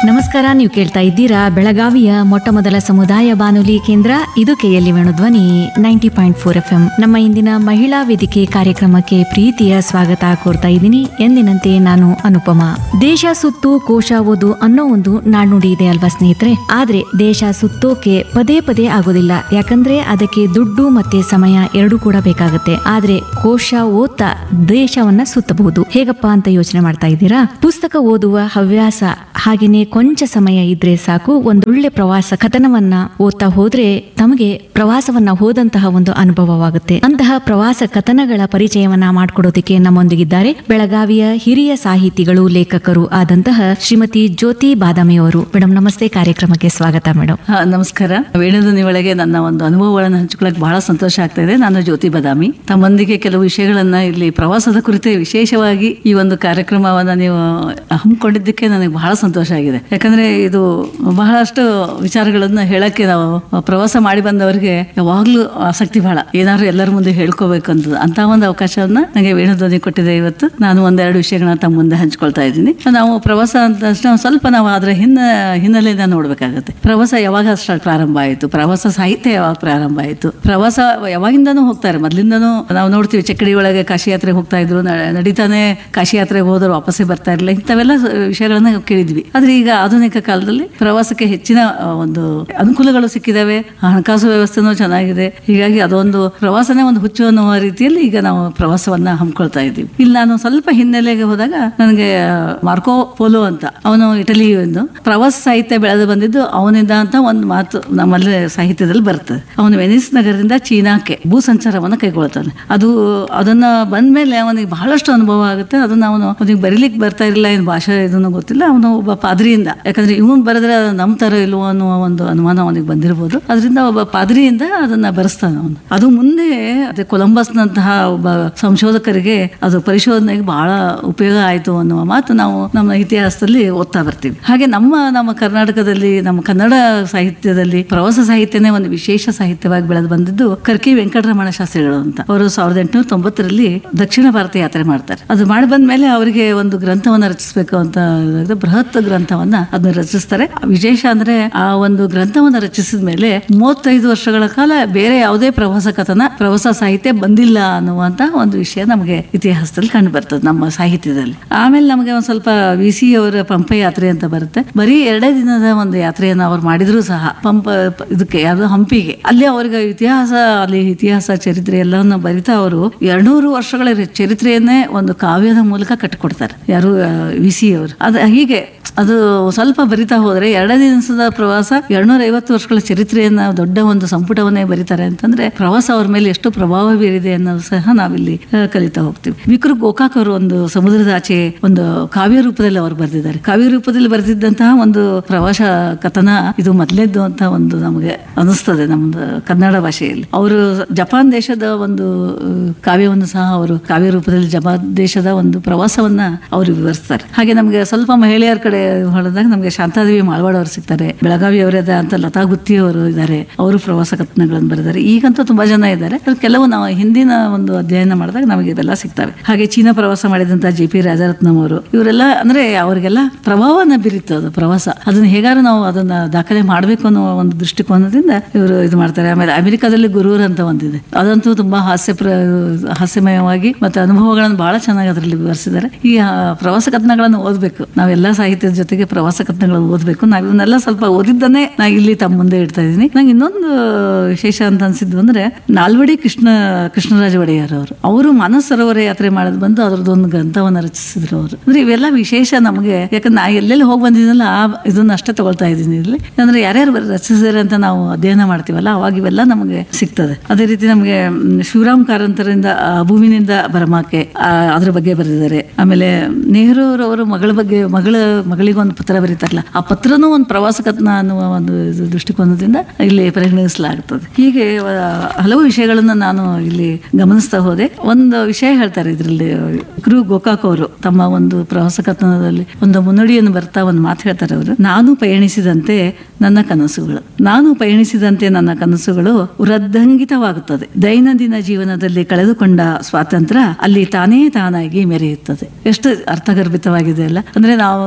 ನಮಸ್ಕಾರ ನೀವು ಕೇಳ್ತಾ ಇದ್ದೀರಾ ಬೆಳಗಾವಿಯ ಮೊಟ್ಟ ಮೊದಲ ಸಮುದಾಯ ಬಾನುಲಿ ಕೇಂದ್ರ ಇದು KLE Venudhwani ninety point four F M ನಮ್ಮ ಇಂದಿನ ಮಹಿಳಾ ವೇದಿಕೆ ಕಾರ್ಯಕ್ರಮಕ್ಕೆ ಪ್ರೀತಿಯ ಸ್ವಾಗತ ಕೋರ್ತಾ ಇದ್ದೀನಿ ಎಂದಿನಂತೆ ನಾನು ಅನುಪಮ ದೇಶ ಸುತ್ತು ಕೋಶ ಓದು ಅನ್ನೋ ಒಂದು ನಾಣ್ಣುಡಿ ಇದೆ ಅಲ್ವಾ ಸ್ನೇಹಿತರೆ ಆದ್ರೆ ದೇಶ ಸುತ್ತೋಕೆ ಪದೇ ಪದೇ ಆಗೋದಿಲ್ಲ ಯಾಕಂದ್ರೆ ಅದಕ್ಕೆ ದುಡ್ಡು ಮತ್ತೆ ಸಮಯ ಎರಡೂ ಕೂಡ ಬೇಕಾಗುತ್ತೆ ಆದ್ರೆ ಕೋಶ ಓದ್ತಾ ದೇಶವನ್ನ ಸುತ್ತಬಹುದು ಹೇಗಪ್ಪ ಅಂತ ಯೋಚನೆ ಮಾಡ್ತಾ ಇದ್ದೀರಾ ಪುಸ್ತಕ ಓದುವ ಹವ್ಯಾಸ ಹಾಗೇನೆ ಕೊಂಚ ಸಮಯ ಇದ್ರೆ ಸಾಕು ಒಂದೊಳ್ಳೆ ಪ್ರವಾಸ ಕಥನವನ್ನ ಓದ್ತಾ ಹೋದ್ರೆ ತಮಗೆ ಪ್ರವಾಸವನ್ನ ಹೋದಂತಹ ಒಂದು ಅನುಭವವಾಗುತ್ತೆ ಅಂತಹ ಪ್ರವಾಸ ಕಥನಗಳ ಪರಿಚಯವನ್ನ ಮಾಡಿಕೊಡೋದಕ್ಕೆ ನಮ್ಮೊಂದಿಗಿದ್ದಾರೆ ಬೆಳಗಾವಿಯ ಹಿರಿಯ ಸಾಹಿತಿಗಳು ಲೇಖಕರು ಆದಂತಹ ಶ್ರೀಮತಿ ಜ್ಯೋತಿ ಬಾದಾಮಿ ಅವರು ಮೇಡಮ್ ನಮಸ್ತೆ ಕಾರ್ಯಕ್ರಮಕ್ಕೆ ಸ್ವಾಗತ ಮೇಡಮ್ ಹಾ, ನಮಸ್ಕಾರ ವೇಣುಧ್ವನಿ ಒಳಗೆ ನನ್ನ ಒಂದು ಅನುಭವಗಳನ್ನು ಹಂಚ್ಕೊಳ್ಳೋಕೆ ಬಹಳ ಸಂತೋಷ ಆಗ್ತಾ ಇದೆ ನಾನು ಜ್ಯೋತಿ ಬದಾಮಿ ತಮ್ಮೊಂದಿಗೆ ಕೆಲವು ವಿಷಯಗಳನ್ನ ಇಲ್ಲಿ ಪ್ರವಾಸದ ಕುರಿತು ವಿಶೇಷವಾಗಿ ಈ ಒಂದು ಕಾರ್ಯಕ್ರಮವನ್ನ ನೀವು ಹಮ್ಮಿಕೊಂಡಿದ್ದಕ್ಕೆ ನನಗೆ ಬಹಳ ಸಂತೋಷ ಆಗಿದೆ ಯಾಕಂದ್ರೆ ಇದು ಬಹಳಷ್ಟು ವಿಚಾರಗಳನ್ನ ಹೇಳಕ್ಕೆ ನಾವು ಪ್ರವಾಸ ಮಾಡಿ ಬಂದವರಿಗೆ ಯಾವಾಗ್ಲೂ ಆಸಕ್ತಿ ಬಹಳ ಏನಾದ್ರು ಎಲ್ಲರ ಮುಂದೆ ಹೇಳ್ಕೋಬೇಕಂತ ಅಂತ ಒಂದು ಅವಕಾಶವನ್ನ ನನಗೆ ವೇಣುಧ್ವನಿ ಕೊಟ್ಟಿದೆ ಇವತ್ತು ನಾನು ಒಂದೆರಡು ವಿಷಯಗಳನ್ನ ತಮ್ಮ ಮುಂದೆ ಹಂಚ್ಕೊಳ್ತಾ ಇದ್ದೀನಿ ನಾವು ಪ್ರವಾಸ ಅಂತ ತಕ್ಷಣ ಸ್ವಲ್ಪ ನಾವು ಅದರ ಹಿನ್ನ ಹಿನ್ನೆಲೆಯಿಂದ ನೋಡ್ಬೇಕಾಗತ್ತೆ ಪ್ರವಾಸ ಯಾವಾಗ ಸ್ಟಾರ್ಟ್ ಪ್ರಾರಂಭ ಆಯಿತು ಪ್ರವಾಸ ಸಾಹಿತ್ಯ ಯಾವಾಗ ಪ್ರಾರಂಭ ಆಯಿತು ಪ್ರವಾಸ ಯಾವಾಗಿಂದನೂ ಹೋಗ್ತಾರೆ ಮೊದ್ಲಿಂದನೂ ನಾವು ನೋಡ್ತೀವಿ ಚಕ್ಕಡಿ ಒಳಗೆ ಕಾಶಿ ಯಾತ್ರೆಗೆ ಹೋಗ್ತಾ ಇದ್ರು ನ- ನಡೀತಾನೆ ಕಾಶಿ ಯಾತ್ರೆಗೆ ಹೋದ್ರು ವಾಪಸ್ಸೇ ಬರ್ತಾ ಇರಲಿಲ್ಲ ಇಂಥವೆಲ್ಲ ಸ- ವಿಷಯಗಳನ್ನ ನಾವು ಕೇಳಿದ್ವಿ ಆದ್ರೆ ಈಗ ಆಧುನಿಕ ಕಾಲದಲ್ಲಿ ಪ್ರವಾಸಕ್ಕೆ ಹೆಚ್ಚಿನ ಆ, ಒಂದು ಅನುಕೂಲಗಳು ಸಿಕ್ಕಿದಾವೆ ಹಣಕಾಸು ವ್ಯವಸ್ಥೆನೂ ಚೆನ್ನಾಗಿದೆ ಹೀಗಾಗಿ ಅದೊಂದು ಪ್ರವಾಸನೇ ಒಂದು ಹುಚ್ಚು ಅನ್ನುವ ರೀತಿಯಲ್ಲಿ ಈಗ ನಾವು ಪ್ರವಾಸವನ್ನ ಹಮ್ಮಿಕೊಳ್ತಾ ಇದ್ದೀವಿ ಇಲ್ಲಿ ನಾನು ಸ್ವಲ್ಪ ಹಿನ್ನೆಲೆಗೆ ಹೋದಾಗ ನನಗೆ ಮಾರ್ಕೋ ಪೋಲೋ ಅಂತ ಅವನು ಇಟಲಿಯಿಂದ ಪ್ರವಾಸ ಸಾಹಿತ್ಯ ಬೆಳೆದು ಬಂದಿದ್ದು ಅವನಿಂದ ಅಂತ ಒಂದು ಮಾತು ನಮ್ಮಲ್ಲಿ ಸಾಹಿತ್ಯದಲ್ಲಿ ಬರ್ತದೆ ಅವನು ವೆನಿಸ್ ನಗರದಿಂದ ಚೀನಾಕ್ಕೆ ಭೂ ಸಂಚಾರವನ್ನು ಕೈಗೊಳ್ತಾನೆ ಅದು ಅದನ್ನ ಬಂದ್ಮೇಲೆ ಅವನಿಗೆ ಬಹಳಷ್ಟು ಅನುಭವ ಆಗುತ್ತೆ ಅದನ್ನ ಅವನು ಅವನಿಗೆ ಬರೀಲಿಕ್ಕೆ ಬರ್ತಾ ಇರಲಿಲ್ಲ ಏನು ಭಾಷೆ ಇದನ್ನು ಗೊತ್ತಿಲ್ಲ ಅವನು ಒಬ್ಬ ಪಾದ್ರಿಯಿಂದ ಯಾಕಂದ್ರೆ ಇವನು ಬರೆದ್ರೆ ಅದು ನಮ್ಮ ತರ ಇಲ್ವೋ ಅನ್ನುವ ಒಂದು ಅನುಮಾನ ಅವನಿಗೆ ಬಂದಿರಬಹುದು ಅದರಿಂದ ಒಬ್ಬ ಪಾದ್ರಿಯಿಂದ ಅದನ್ನ ಬರೆಸ್ತಾನೆ ಅವನು ಅದು ಮುಂದೆ ಅದೇ ಕೊಲಂಬಸ್ನಂತಹ ಒಬ್ಬ ಸಂಶೋಧಕರಿಗೆ ಅದು ಪರಿಶೋಧನೆಗೆ ಬಹಳ ಉಪಯೋಗ ಆಯಿತು ಅನ್ನುವ ಮಾತು ನಾವು ನಮ್ಮ ಇತಿಹಾಸದಲ್ಲಿ ಓದ್ತಾ ಬರ್ತೀವಿ ಹಾಗೆ ನಮ್ಮ ನಮ್ಮ ಕರ್ನಾಟಕದಲ್ಲಿ ನಮ್ಮ ಕನ್ನಡ ಸಾಹಿತ್ಯದಲ್ಲಿ ಪ್ರವಾಸ ಸಾಹಿತ್ಯನೇ ಒಂದು ವಿಶೇಷ ಸಾಹಿತ್ಯವಾಗಿ ಬೆಳೆದು ಬಂದಿದ್ದು ಕರ್ಕಿ ವೆಂಕಟರಮಣ ಶಾಸ್ತ್ರಿಗಳು ಅಂತ ಅವರು ಸಾವಿರದ ಎಂಟುನೂರ ತೊಂಬತ್ತರಲ್ಲಿ ದಕ್ಷಿಣ ಭಾರತ ಯಾತ್ರೆ ಮಾಡ್ತಾರೆ ಅದು ಮಾಡಿ ಬಂದ್ಮೇಲೆ ಅವರಿಗೆ ಒಂದು ಗ್ರಂಥವನ್ನ ರಚಿಸಬೇಕು ಅಂತ ಹೇಳಿದ್ರೆ ಬೃಹತ್ ಗ್ರಂಥವನ್ನ ಅದನ್ನ ರಚಿಸ್ತಾರೆ ವಿಶೇಷ ಅಂದ್ರೆ ಆ ಒಂದು ಗ್ರಂಥವನ್ನ ರಚಿಸಿದ ಮೇಲೆ ಮೂವತ್ತೈದು ವರ್ಷಗಳ ಕಾಲ ಬೇರೆ ಯಾವುದೇ ಪ್ರವಾಸ ಕಥನ ಪ್ರವಾಸ ಸಾಹಿತ್ಯ ಬಂದಿಲ್ಲ ಅನ್ನುವಂತ ಒಂದು ವಿಷಯ ನಮಗೆ ಇತಿಹಾಸದಲ್ಲಿ ಕಂಡು ಬರ್ತದೆ ನಮ್ಮ ಸಾಹಿತ್ಯದಲ್ಲಿ ಆಮೇಲೆ ನಮಗೆ ಒಂದ್ ಸ್ವಲ್ಪ ವಿ ಸಿ ಅವರ ಪಂಪ ಯಾತ್ರೆ ಅಂತ ಬರುತ್ತೆ ಬರೀ ಎರಡೇ ದಿನದ ಒಂದು ಯಾತ್ರೆಯನ್ನು ಅವ್ರು ಮಾಡಿದ್ರು ಸಹ ಪಂಪ ಪ- ಇದಕ್ಕೆ ಯಾವ್ದು ಹಂಪಿಗೆ ಅಲ್ಲಿ ಅವ್ರಿಗೆ ಇತಿಹಾಸ ಅಲ್ಲಿ ಇತಿಹಾಸ ಚರಿತ್ರೆ ಎಲ್ಲವನ್ನು ಬರಿತಾ ಅವರು ಎರಡ್ನೂರು ವರ್ಷಗಳ ಚರಿತ್ರೆಯನ್ನೇ ಒಂದು ಕಾವ್ಯದ ಮೂಲಕ ಕಟ್ಟಿಕೊಡ್ತಾರೆ ಯಾರು ವಿ ಸಿ ಅವರು ಅದು ಹೀಗೆ ಅದು ಸ್ವಲ್ಪ ಬರಿತಾ ಹೋದ್ರೆ ಎರಡೇ ದಿವಸದ ಪ್ರವಾಸ ಎರಡ್ನೂರ ಐವತ್ತು ವರ್ಷಗಳ ಚರಿತ್ರೆಯನ್ನ ದೊಡ್ಡ ಒಂದು ಸಂಪುಟವನ್ನೇ ಬರೀತಾರೆ ಅಂತಂದ್ರೆ ಪ್ರವಾಸ ಅವ್ರ ಮೇಲೆ ಎಷ್ಟು ಪ್ರಭಾವ ಬೀರಿದೆ ಅನ್ನೋದು ಸಹ ನಾವಿಲ್ಲಿ ಆ, ಕಲಿತಾ ಹೋಗ್ತೀವಿ ವಿಕ್ರು ಗೋಕಾಕ್ ಅವರು ಒಂದು ಸಮುದ್ರದ ಆಚೆ ಒಂದು ಕಾವ್ಯ ರೂಪದಲ್ಲಿ ಅವರು ಬರೆದಿದ್ದಾರೆ ಕಾವ್ಯ ರೂಪದಲ್ಲಿ ಬರೆದಿದ್ದಂತಹ ಒಂದು ಪ್ರವಾಸ ಕಥನ ಇದು ಮೊದಲೇದ್ದು ಅಂತ ಒಂದು ನಮಗೆ ಅನಿಸ್ತದೆ ನಮ್ದು ಕನ್ನಡ ಭಾಷೆಯಲ್ಲಿ ಅವರು ಜಪಾನ್ ದೇಶದ ಒಂದು ಆ, ಕಾವ್ಯವನ್ನು ಸಹ ಅವರು ಕಾವ್ಯ ರೂಪದಲ್ಲಿ ಜಪಾನ್ ದೇಶದ ಒಂದು ಪ್ರವಾಸವನ್ನ ಅವರು ವಿವರಿಸ್ತಾರೆ ಹಾಗೆ ನಮಗೆ ಸ್ವಲ್ಪ ಮಹಿಳೆಯರ ಕಡೆ ಹೊಡೆದಾಗ ನಮಗೆ ಶಾಂತಾದೇವಿ ಮಾಳ್ವಾಡ್ ಅವರು ಸಿಗ್ತಾರೆ ಬೆಳಗಾವಿ ಅವರದ ಅಂತ ಲತಾ ಗುತ್ತಿ ಅವರು ಇದ್ದಾರೆ ಅವರು ಪ್ರವಾಸ ಕಥನಗಳನ್ನು ಬರೆದಿದ್ದಾರೆ ಈಗಂತೂ ತುಂಬಾ ಜನ ಇದ್ದಾರೆ ಅದ್ರಲ್ಲಿ ಕೆಲವು ನಾವು ಹಿಂದಿನ ಒಂದು ಅಧ್ಯಯನ ಮಾಡಿದಾಗ ನಮಗೆ ಇವೆಲ್ಲ ಸಿಗ್ತವೆ ಹಾಗೆ ಚೀನಾ ಪ್ರವಾಸ ಮಾಡಿದಂತ ಜೆ ಪಿ ರಾಜರತ್ನಂ ಅವರು ಇವರೆಲ್ಲ ಅಂದ್ರೆ ಅವರಿಗೆಲ್ಲ ಪ್ರಭಾವನ ಬೀರಿತ್ತು ಅದು ಪ್ರವಾಸ ಅದನ್ನ ಹೇಗಾರು ನಾವು ಅದನ್ನ ದಾಖಲೆ ಮಾಡಬೇಕು ಅನ್ನೋ ಒಂದು ದೃಷ್ಟಿಕೋನದಿಂದ ಇವರು ಇದು ಮಾಡ್ತಾರೆ ಆಮೇಲೆ ಅಮೆರಿಕಾದಲ್ಲಿ ಗುರೂರ್ ಅಂತ ಒಂದಿದೆ ಅದಂತೂ ತುಂಬಾ ಹಾಸ್ಯ ಪ್ರ ಹಾಸ್ಯಮಯವಾಗಿ ಮತ್ತೆ ಅನುಭವಗಳನ್ನು ಬಹಳ ಚೆನ್ನಾಗಿ ಅದರಲ್ಲಿ ವಿವರಿಸಿದ್ದಾರೆ ಈ ಆ, ಪ್ರವಾಸ ಕಥನಗಳನ್ನು ಓದಬೇಕು ನಾವೆಲ್ಲ ಸಾಹಿತ್ಯದ ಜೊತೆಗೆ ಪ್ರವಾಸ ಕಥನಗಳನ್ನು ಓದಬೇಕು ನಾವು ಇವನ್ನೆಲ್ಲ ಸ್ವಲ್ಪ ಓದಿದ್ದನ್ನೇ ನಾ ಇಲ್ಲಿ ತಮ್ಮ ಮುಂದೆ ಇಡ್ತಾ ಇದ್ದೀನಿ ನಂಗೆ ಇನ್ನೊಂದು ವಿಶೇಷ ಅಂತ ಅನ್ಸಿದ್ದು ಅಂದ್ರೆ ನಾಲ್ವಡಿ ಕೃಷ್ಣ ಕೃಷ್ಣರಾಜ ಒಡೆಯರ್ ಅವರು ಅವರು ಮಾನಸ ಸರೋವರ ಯಾತ್ರೆ ಮಾಡೋದು ಬಂದು ಅದ್ರದ್ದು ಒಂದು ಗ್ರಂಥವನ್ನ ರಚಿಸಿದ್ರು ಅವರು ಅಂದ್ರೆ ಇವೆಲ್ಲ ವಿಶೇಷ ನಮಗೆ ಯಾಕಂದ್ರೆ ನಾ ಎಲ್ಲೆಲ್ಲಿ ಹೋಗಿ ಬಂದಿದ್ದಲ್ಲ ಆ ಇದನ್ನ ಅಷ್ಟೇ ತಗೊಳ್ತಾ ಇದ್ದೀನಿ ಇಲ್ಲಿ ಅಂದ್ರೆ ಯಾರ್ಯಾರು ಬರ್- ರಚಿಸಿದ್ದಾರೆ ಅಂತ ನಾವು ಅಧ್ಯಯನ ಮಾಡ್ತೀವಲ್ಲ ಅವಾಗ ಇವೆಲ್ಲ ನಮಗೆ ಸಿಗ್ತದೆ ಅದೇ ರೀತಿ ನಮಗೆ ಮ್, ಶಿವರಾಮ್ ಕಾರಂತರಿಂದ ಆ, ಭೂಮಿನಿಂದ ಬರಮಾಕೆ ಆ, ಅದ್ರ ಬಗ್ಗೆ ಬರೆದಿದ್ದಾರೆ ಆಮೇಲೆ ನೆಹರು ಅವರು ಮಗಳ ಬಗ್ಗೆ ಮಗಳ ಮಗಳಿಗೊಂದು ಪತ್ರ ಬರೀತಾರಲ್ಲ ಆ ಪತ್ರನೂ ಒಂದು ಪ್ರವಾಸ ಕಥನ ಅನ್ನುವ ಒಂದು ಇದು ದೃಷ್ಟಿಕೋನದಿಂದ ಇಲ್ಲಿ ಪರಿಗಣಿಸಲಾಗುತ್ತದೆ ಹೀಗೆ ಆ, ಹಲವು ವಿಷಯಗಳನ್ನು ನಾನು ಇಲ್ಲಿ ಗಮನಿಸ್ತಾ ಹೋದೆ ಒಂದು ವಿಷಯ ಹೇಳ್ತಾರೆ ಇದರಲ್ಲಿ ಕ್ರೂ ಗೋಕಾಕ್ ಅವರು ತಮ್ಮ ಒಂದು ಪ್ರವಾಸ ಕಥನದಲ್ಲಿ ಒಂದು ಮುನ್ನುಡಿಯನ್ನು ಬರ್ತಾ ಒಂದು ಮಾತು ಹೇಳ್ತಾರೆ ಅವರು ನಾನು ಪಯಣಿಸಿದಂತೆ ನನ್ನ ಕನಸುಗಳು ನಾನು ಪಯಣಿಸಿದಂತೆ ನನ್ನ ಕನಸುಗಳು ವೃದ್ಧಂಗಿತವಾಗುತ್ತದೆ ದೈನಂದಿನ ಜೀವನದಲ್ಲಿ ಕಳೆದುಕೊಂಡ ಸ್ವಾತಂತ್ರ್ಯ ಅಲ್ಲಿ ತಾನೇ ತಾನಾಗಿ ಮೆರೆಯುತ್ತದೆ ಎಷ್ಟು ಅರ್ಥಗರ್ಭಿತವಾಗಿದೆ ಅಲ್ಲ ಅಂದ್ರೆ ನಾವು ಆ,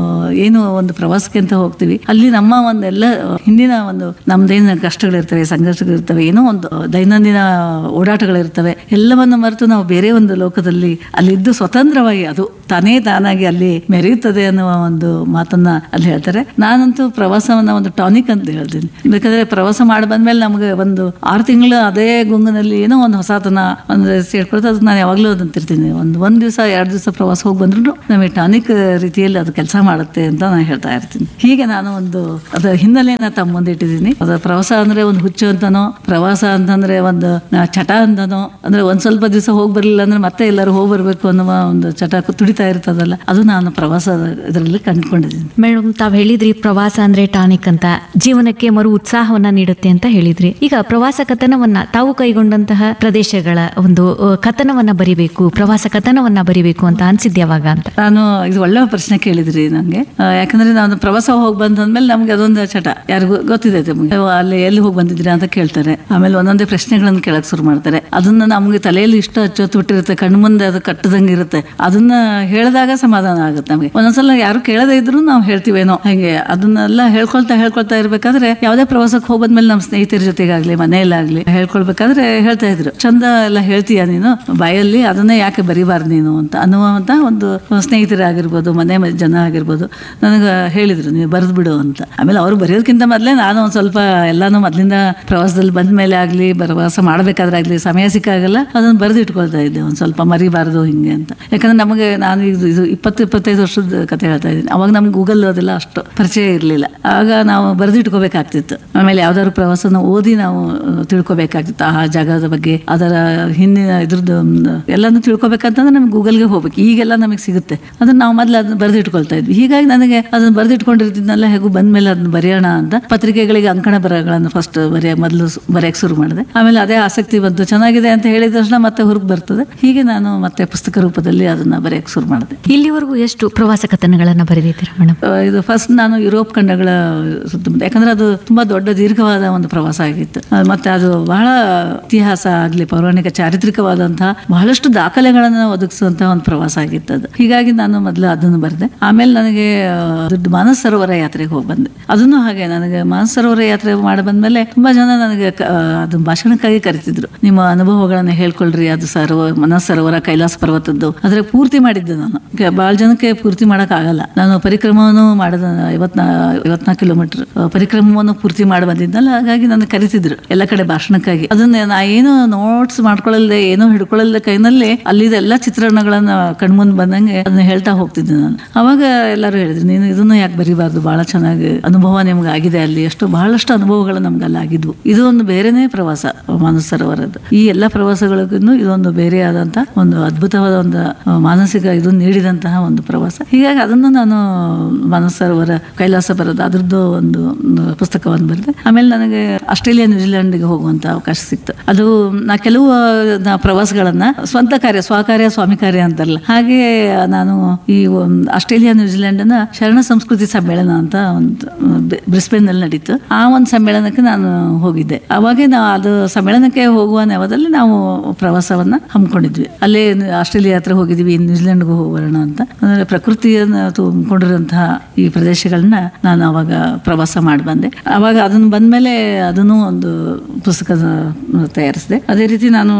ಏನು ಒಂದು ಪ್ರವಾಸಕ್ಕೆ ಅಂತ ಹೋಗ್ತೀವಿ ಅಲ್ಲಿ ನಮ್ಮ ಒಂದೆಲ್ಲ ಹಿಂದಿನ ಒಂದು ನಮ್ದೇನು ಕಷ್ಟಗಳಿರ್ತವೆ ಸಂಘರ್ಷಗಳಿರ್ತವೆ ಏನೋ ಒಂದು ದೈನಂದಿನ ಓಡಾಟಗಳಿರ್ತವೆ ಎಲ್ಲವನ್ನು ಮರೆತು ನಾವು ಬೇರೆ ಒಂದು ಲೋಕದಲ್ಲಿ ಅಲ್ಲಿದ್ದು ಸ್ವತಂತ್ರವಾಗಿ ಅದು ತಾನೇ ತಾನಾಗಿ ಅಲ್ಲಿ ಮೆರೆಯುತ್ತದೆ ಅನ್ನುವ ಒಂದು ಮಾತನ್ನ ಅಲ್ಲಿ ಹೇಳ್ತಾರೆ ನಾನಂತೂ ಪ್ರವಾಸವನ್ನ ಒಂದು ಟಾನಿಕ್ ಅಂತ ಹೇಳ್ತೀನಿ ಬೇಕಾದ್ರೆ ಪ್ರವಾಸ ಮಾಡಿ ಬಂದ್ಮೇಲೆ ನಮಗೆ ಒಂದು ಆರು ತಿಂಗಳು ಅದೇ ಗುಂಗಿನಲ್ಲಿ ಏನೋ ಒಂದು ಹೊಸತನ ಒಂದು ಸೇರ್ಕೊಳ್ತಾ ಅದು ನಾನು ಯಾವಾಗಲೂ ಅದಂತಿರ್ತೀನಿ ಒಂದು ಒಂದು ದಿವಸ ಎರಡು ದಿವಸ ಪ್ರವಾಸ ಹೋಗಿ ಬಂದ್ರು ನಮಗೆ ಟಾನಿಕ್ ರೀತಿಯಲ್ಲಿ ಅದು ಕೆಲಸ ಮಾಡುತ್ತೆ ಅಂತ ನಾನು ಹೇಳ್ತಾ ಇರ್ತೀನಿ ಹೀಗೆ ನಾನು ಒಂದು ಅದರ ಹಿನ್ನೆಲೆಯನ್ನ ತಮ್ಮ ಮುಂದೆ ಇಟ್ಟಿದ್ದೀನಿ ಅದು ಪ್ರವಾಸ ಅಂದ್ರೆ ಒಂದು ಹುಚ್ಚು ಅಂತನೋ ಪ್ರವಾಸ ಅಂತಂದ್ರೆ ಒಂದು ನಾ- ಚಟ ಅಂತನೋ ಅಂದ್ರೆ ಒಂದ್ ಸ್ವಲ್ಪ ದಿವಸ ಹೋಗಿ ಬರ್ಲಿಲ್ಲ ಅಂದ್ರೆ ಮತ್ತೆ ಎಲ್ಲರೂ ಹೋಗಿ ಬರ್ಬೇಕು ಅನ್ನುವ ಒಂದು ಚಟ ತುಡಿತಾ ಇರ್ತದಲ್ಲ ಅದು ನಾನು ಪ್ರವಾಸ ಇದರಲ್ಲಿ ಕಂಡುಕೊಂಡಿದ್ದೀನಿ ಮೇಡಮ್ ತಾವ್ ಹೇಳಿದ್ರಿ ಪ್ರವಾಸ ಅಂದ್ರೆ ಟಾನಿಕ್ ಅಂತ ಜೀವನಕ್ಕೆ ಮರು ಉತ್ಸಾಹವನ್ನ ನೀಡುತ್ತೆ ಅಂತ ಹೇಳಿದ್ರಿ ಈಗ ಪ್ರವಾಸ ಕಥನವನ್ನ ತಾವು ಕೈಗೊಂಡಂತಹ ಪ್ರದೇಶಗಳ ಒಂದು ಅ, ಕಥನವನ್ನ ಬರಿಬೇಕು ಪ್ರವಾಸ ಕಥನವನ್ನ ಬರಿಬೇಕು ಅಂತ ಅನ್ಸಿದ್ ಯಾವಾಗ ಅಂತ ನಾನು ಇದು ಒಳ್ಳೆ ಪ್ರಶ್ನೆ ಕೇಳಿದ್ರಿ ನನಗೆ ಯಾಕಂದ್ರೆ ನಾನು ಪ್ರವಾಸ ಹೋಗಿ ಬಂದಂದ್ಮೇಲೆ ನಮ್ಗೆ ಅದೊಂದು ಚಟ ಯಾರಿಗೂ ಗೊತ್ತಿದೆ ನಮ್ಗೆ ಅಯ್ಯೋ, ಅಲ್ಲಿ ಎಲ್ಲಿ ಹೋಗಿ ಬಂದಿದ್ರಿ ಅಂತ ಕೇಳ್ತಾರೆ ಆಮೇಲೆ ಒಂದೊಂದೇ ಪ್ರಶ್ನೆಗಳನ್ನು ಕೇಳಕ್ ಶುರು ಮಾಡ್ತಾರೆ ಅದನ್ನ ನಮ್ಗೆ ತಲೆಯಲ್ಲಿ ಇಷ್ಟ ಹಚ್ಚೋತ್ ಬಿಟ್ಟಿರುತ್ತೆ ಕಣ್ಣು ಮುಂದೆ ಅದು ಕಟ್ಟದಂಗೆ ಇರುತ್ತೆ ಅದನ್ನ ಹೇಳಿದಾಗ ಸಮಾಧಾನ ಆಗುತ್ತೆ ನಮಗೆ ಒಂದೊಂದ್ಸಲ ಯಾರು ಕೇಳದೇ ಇದ್ರು ನಾವು ಹೇಳ್ತೀವೇನೋ ಹಾಗೆ ಅದನ್ನೆಲ್ಲ ಹೇಳ್ಕೊಳ್ತಾ ಹೇಳ್ಕೊಳ್ತಾ ಇರ್ಬೇಕಾದ್ರೆ ಯಾವುದೇ ಪ್ರವಾಸಕ್ಕೆ ಹೋಗೋದ್ಮೇಲೆ ನಮ್ಮ ಸ್ನೇಹಿತರ ಜೊತೆಗಾಗ್ಲಿ ಮನೆಯಲ್ಲಾಗ್ಲಿ ಹೇಳ್ಕೊಳ್ಬೇಕಾದ್ರೆ ಹೇಳ್ತಾ ಇದ್ರು ಚಂದ ಎಲ್ಲ ಹೇಳ್ತೀಯ ನೀನು ಬಾಯಲ್ಲಿ ಅದನ್ನೇ ಯಾಕೆ ಬರಿಬಾರ್ದು ನೀನು ಅಂತ ಅನ್ನುವಂತ ಒಂದು ಸ್ನೇಹಿತರಾಗಿರ್ಬೋದು ಮನೆ ಮ- ಜನ ಆಗಿರ್ಬೋದು ನನಗೆ ಹೇಳಿದ್ರು ನೀವು ಬರೆದು ಬಿಡು ಅಂತ ಆಮೇಲೆ ಅವ್ರು ಬರೆಯೋದಕ್ಕಿಂತ ಮೊದಲೇ ನಾನು ಒಂದು ಸ್ವಲ್ಪ ಎಲ್ಲಾನು ಮೊದಲಿಂದ ಪ್ರವಾಸದಲ್ಲಿ ಬಂದ ಮೇಲೆ ಆಗಲಿ ಪ್ರವಾಸ ಮಾಡಬೇಕಾದ್ರೆ ಆಗಲಿ ಸಮಯ ಸಿಕ್ಕಾಗಲ್ಲ ಅದನ್ನು ಬರೆದು ಇಟ್ಕೊಳ್ತಾ ಇದ್ದೆ ಒಂದು ಸ್ವಲ್ಪ ಮರಿಬಾರ್ದು ಹಿಂಗೆ ಅಂತ ಯಾಕಂದ್ರೆ ನಮಗೆ ನಾನು ಇದು ಇದು ಇಪ್ಪತ್ತು ಇಪ್ಪತ್ತೈದು ವರ್ಷದ ಕತೆ ಹೇಳ್ತಾ ಇದ್ದೀನಿ ಅವಾಗ ನಮ್ಗೆ ಗೂಗಲ್ ಅದೆಲ್ಲ ಅಷ್ಟು ಪರಿಚಯ ಇರಲಿಲ್ಲ ಆಗ ನಾವು ಬರೆದು ಇಟ್ಕೋಬೇಕಾಗ್ತಿತ್ತು ಆಮೇಲೆ ಯಾವ್ದಾದ್ರು ಪ್ರವಾಸನ ಓದಿ ನಾವು ಅಹ್, ತಿಳ್ಕೊಬೇಕಾಗ್ತಿತ್ತು ಆ ಜಾಗದ ಬಗ್ಗೆ ಅದರ ಹಿಂದಿನ ಇದ್ರದ್ದು ಒಂದು ಎಲ್ಲಾನು ತಿಳ್ಕೊಬೇಕಂತಂದ್ರೆ ನಮ್ಗೆ ಗೂಗಲ್ಗೆ ಹೋಗ್ಬೇಕು ಈಗೆಲ್ಲ ನಮಗೆ ಸಿಗುತ್ತೆ ಅದನ್ನ ನಾವು ಮೊದಲು ಅದನ್ನ ಬರೆದು ಇಟ್ಕೊಳ್ತಾ ಇದ್ವಿ ಹೀಗಾಗಿ ನನಗೆ ಅದನ್ನ ಬರೆದು ಇಟ್ಕೊಂಡಿರ್ತಿದ್ನಲ್ಲ ಹೇಗೂ ಬಂದ್ಮೇಲೆ ಅದನ್ನ ಬರೆಯೋಣ ಅಂತ ಪತ್ರಿಕೆಗಳಿಗೆ ಅಂಕಣ ಬರಹಗಳನ್ನು ಫಸ್ಟ್ ಬರೆಯ ಮೊದಲು ಬರೆಯಕ್ಕೆ ಶುರು ಮಾಡಿದೆ ಆಮೇಲೆ ಅದೇ ಆಸಕ್ತಿ ಬಂತು ಚೆನ್ನಾಗಿದೆ ಅಂತ ಹೇಳಿದ ತಕ್ಷಣ ಮತ್ತೆ ಹೊರಗೆ ಬರ್ತದೆ ಹೀಗೆ ನಾನು ಮತ್ತೆ ಪುಸ್ತಕ ರೂಪದಲ್ಲಿ ಅದನ್ನ ಬರೆಯಕ್ಕೆ ಶುರು ಮಾಡಿದೆ ಇಲ್ಲಿವರೆಗೂ ಎಷ್ಟು ಪ್ರವಾಸ ಕಥನಗಳನ್ನ ಬರೆದಿದ್ದೀರಾ ಮೇಡಮ್ ಆ, ಇದು ಫಸ್ಟ್ ನಾನು ಯುರೋಪ್ ಖಂಡಗಳ ಸುತ್ತಮುತ್ತ ಯಾಕಂದ್ರೆ ಅದು ತುಂಬಾ ದೊಡ್ಡ ದೀರ್ಘವಾದ ಒಂದು ಪ್ರವಾಸ ಆಗಿತ್ತು ಆ, ಮತ್ತೆ ಅದು ಬಹಳ ಇತಿಹಾಸ ಆಗ್ಲಿ ಪೌರಾಣಿಕ ಚಾರಿತ್ರಿಕವಾದಂತಹ ಬಹಳಷ್ಟು ದಾಖಲೆಗಳನ್ನು ಒದಗಿಸುವಂತಹ ಒಂದು ಪ್ರವಾಸ ಆಗಿತ್ತು ಅದು ಹೀಗಾಗಿ ನಾನು ಮೊದಲು ಅದನ್ನು ಬರೆದೆ ಆಮೇಲೆ ನನಗೆ ಆ, ದೊಡ್ಡ ಮಾನಸ ಸರೋವರ ಯಾತ್ರೆಗೆ ಹೋಗಿ ಬಂದೆ ಅದನ್ನು ಹಾಗೆ ನನಗೆ ಮಾನಸ ಸರೋವರ ಯಾತ್ರೆ ಮಾಡಿ ಬಂದ್ಮೇಲೆ ತುಂಬಾ ಜನ ನನಗೆ ಕ- ಆ, ಅದು ಭಾಷಣಕ್ಕಾಗಿ ಕರಿತಿದ್ರು ನಿಮ್ಮ ಅನುಭವಗಳನ್ನ ಹೇಳ್ಕೊಳ್ರಿ ಅದು ಸರೋವ ಮನಸ್ ಸರೋವರ ಕೈಲಾಸ ಪರ್ವತದ್ದು ಅದ್ರ ಪೂರ್ತಿ ಮಾಡಿದ್ದೆ ನಾನು ಬಹಳ ಜನಕ್ಕೆ ಪೂರ್ತಿ ಮಾಡಕ್ ಆಗಲ್ಲ ನಾನು ಪರಿಕ್ರಮವನ್ನು ಮಾಡಿದ ಐವತ್ನಾ ಐವತ್ನಾಲ್ಕು ಕಿಲೋಮೀಟರ್ ಪರಿಕ್ರಮವನ್ನು ಪೂರ್ತಿ ಮಾಡಿ ಬಂದಿದ್ನಲ್ಲ ಹಾಗಾಗಿ ನನ್ನ ಕರಿತಿದ್ರು ಎಲ್ಲ ಕಡೆ ಭಾಷಣಕ್ಕಾಗಿ ಅದನ್ನ ನಾ ಏನು ನೋಟ್ಸ್ ಮಾಡ್ಕೊಳ್ಳಲ್ದೆ ಏನೋ ಹಿಡ್ಕೊಳ್ಳಲ್ದೆ ಕೈನಲ್ಲಿ ಅಲ್ಲಿದೆಲ್ಲ ಚಿತ್ರಣಗಳನ್ನ ಕಣ್ಮುಂದ್ ಬಂದಂಗೆ ಅದನ್ನ ಹೇಳ್ತಾ ಹೋಗ್ತಿದ್ದೆ ನಾನು ಅವಾಗ ಎಲ್ಲರೂ ಹೇಳಿದ್ರು ನೀನು ಇದನ್ನು ಯಾಕೆ ಬರಿಬಾರ್ದು ಬಹಳ ಚೆನ್ನಾಗಿ ಅನುಭವ ನಿಮ್ಗೆ ಆಗಿದೆ ಅಲ್ಲಿ ಎಷ್ಟು ಬಹಳಷ್ಟು ಅನುಭವಗಳು ನಮ್ಗೆ ಅಲ್ಲಿ ಆಗಿದ್ವು ಇದು ಒಂದು ಬೇರೆನೇ ಪ್ರವಾಸ ಮಾನಸ ಸರೋವರದ್ದು ಈ ಎಲ್ಲ ಪ್ರವಾಸಗಳಿಗೂ ಇದೊಂದು ಬೇರೆ ಆದಂತ ಒಂದು ಅದ್ಭುತವಾದ ಒಂದು ಆ, ಮಾನಸಿಕ ಇದು ನೀಡಿದಂತಹ ಒಂದು ಪ್ರವಾಸ ಹೀಗಾಗಿ ಅದನ್ನು ನಾನು ಮಾನಸ ಸರೋವರ ಕೈಲಾಸ ಬರೋದು ಅದ್ರದ್ದು ಒಂದು ಒಂದು ಪುಸ್ತಕವನ್ನು ಬರೆದೆ ಆಮೇಲೆ ನನಗೆ ಆಸ್ಟ್ರೇಲಿಯಾ ನ್ಯೂಜಿಲೆಂಡ್ಗೆ ಹೋಗುವಂತ ಅವಕಾಶ ಸಿಕ್ತು ಅದು ನಾ ಕೆಲವು ನಾ ಪ್ರವಾಸಗಳನ್ನ ಸ್ವಂತ ಕಾರ್ಯ ಸ್ವಕಾರ್ಯ ಸ್ವಾಮಿ ಕಾರ್ಯ ಅಂತಾರಲ್ಲ ಹಾಗೆ ನಾನು ಈ ಒಂದು ಆಸ್ಟ್ರೇಲಿಯಾ ನ್ಯೂಜಿಲೆಂಡ್ನ ಶರಣ ಸಂಸ್ಕೃತಿ ಸಮ್ಮೇಳನ ಅಂತ ಒಂದು ಬ್ರಿಸ್ಬೇನ್ ನಲ್ಲಿ ನಡೀತು ಆ ಒಂದು ಸಮ್ಮೇಳನಕ್ಕೆ ನಾನು ಹೋಗಿದ್ದೆ ಅವಾಗೆ ನಾವು ಅದು ಸಮ್ಮೇಳನಕ್ಕೆ ಹೋಗುವ ನೆವದಲ್ಲಿ ನಾವು ಪ್ರವಾಸವನ್ನ ಹಮ್ಮಿಕೊಂಡಿದ್ವಿ ಅಲ್ಲೇ ಆಸ್ಟ್ರೇಲಿಯಾ ಹತ್ರ ಹೋಗಿದ್ವಿ ನ್ಯೂಜಿಲೆಂಡ್ಗೂ ಹೋಗೋಣ ಅಂತ ಅಂದ್ರೆ ಪ್ರಕೃತಿಯನ್ನು ತುಂಬಿಕೊಂಡಿರುವಂತಹ ಈ ಪ್ರದೇಶಗಳನ್ನ ನಾನು ಅವಾಗ ಪ್ರವಾಸ ಮಾಡಿ ಬಂದೆ ಅವಾಗ ಅದನ್ನ ಬಂದ್ಮೇಲೆ ಅದನ್ನು ಒಂದು ಪುಸ್ತಕದ ತಯಾರಿಸಿದೆ ಅದೇ ರೀತಿ ನಾನು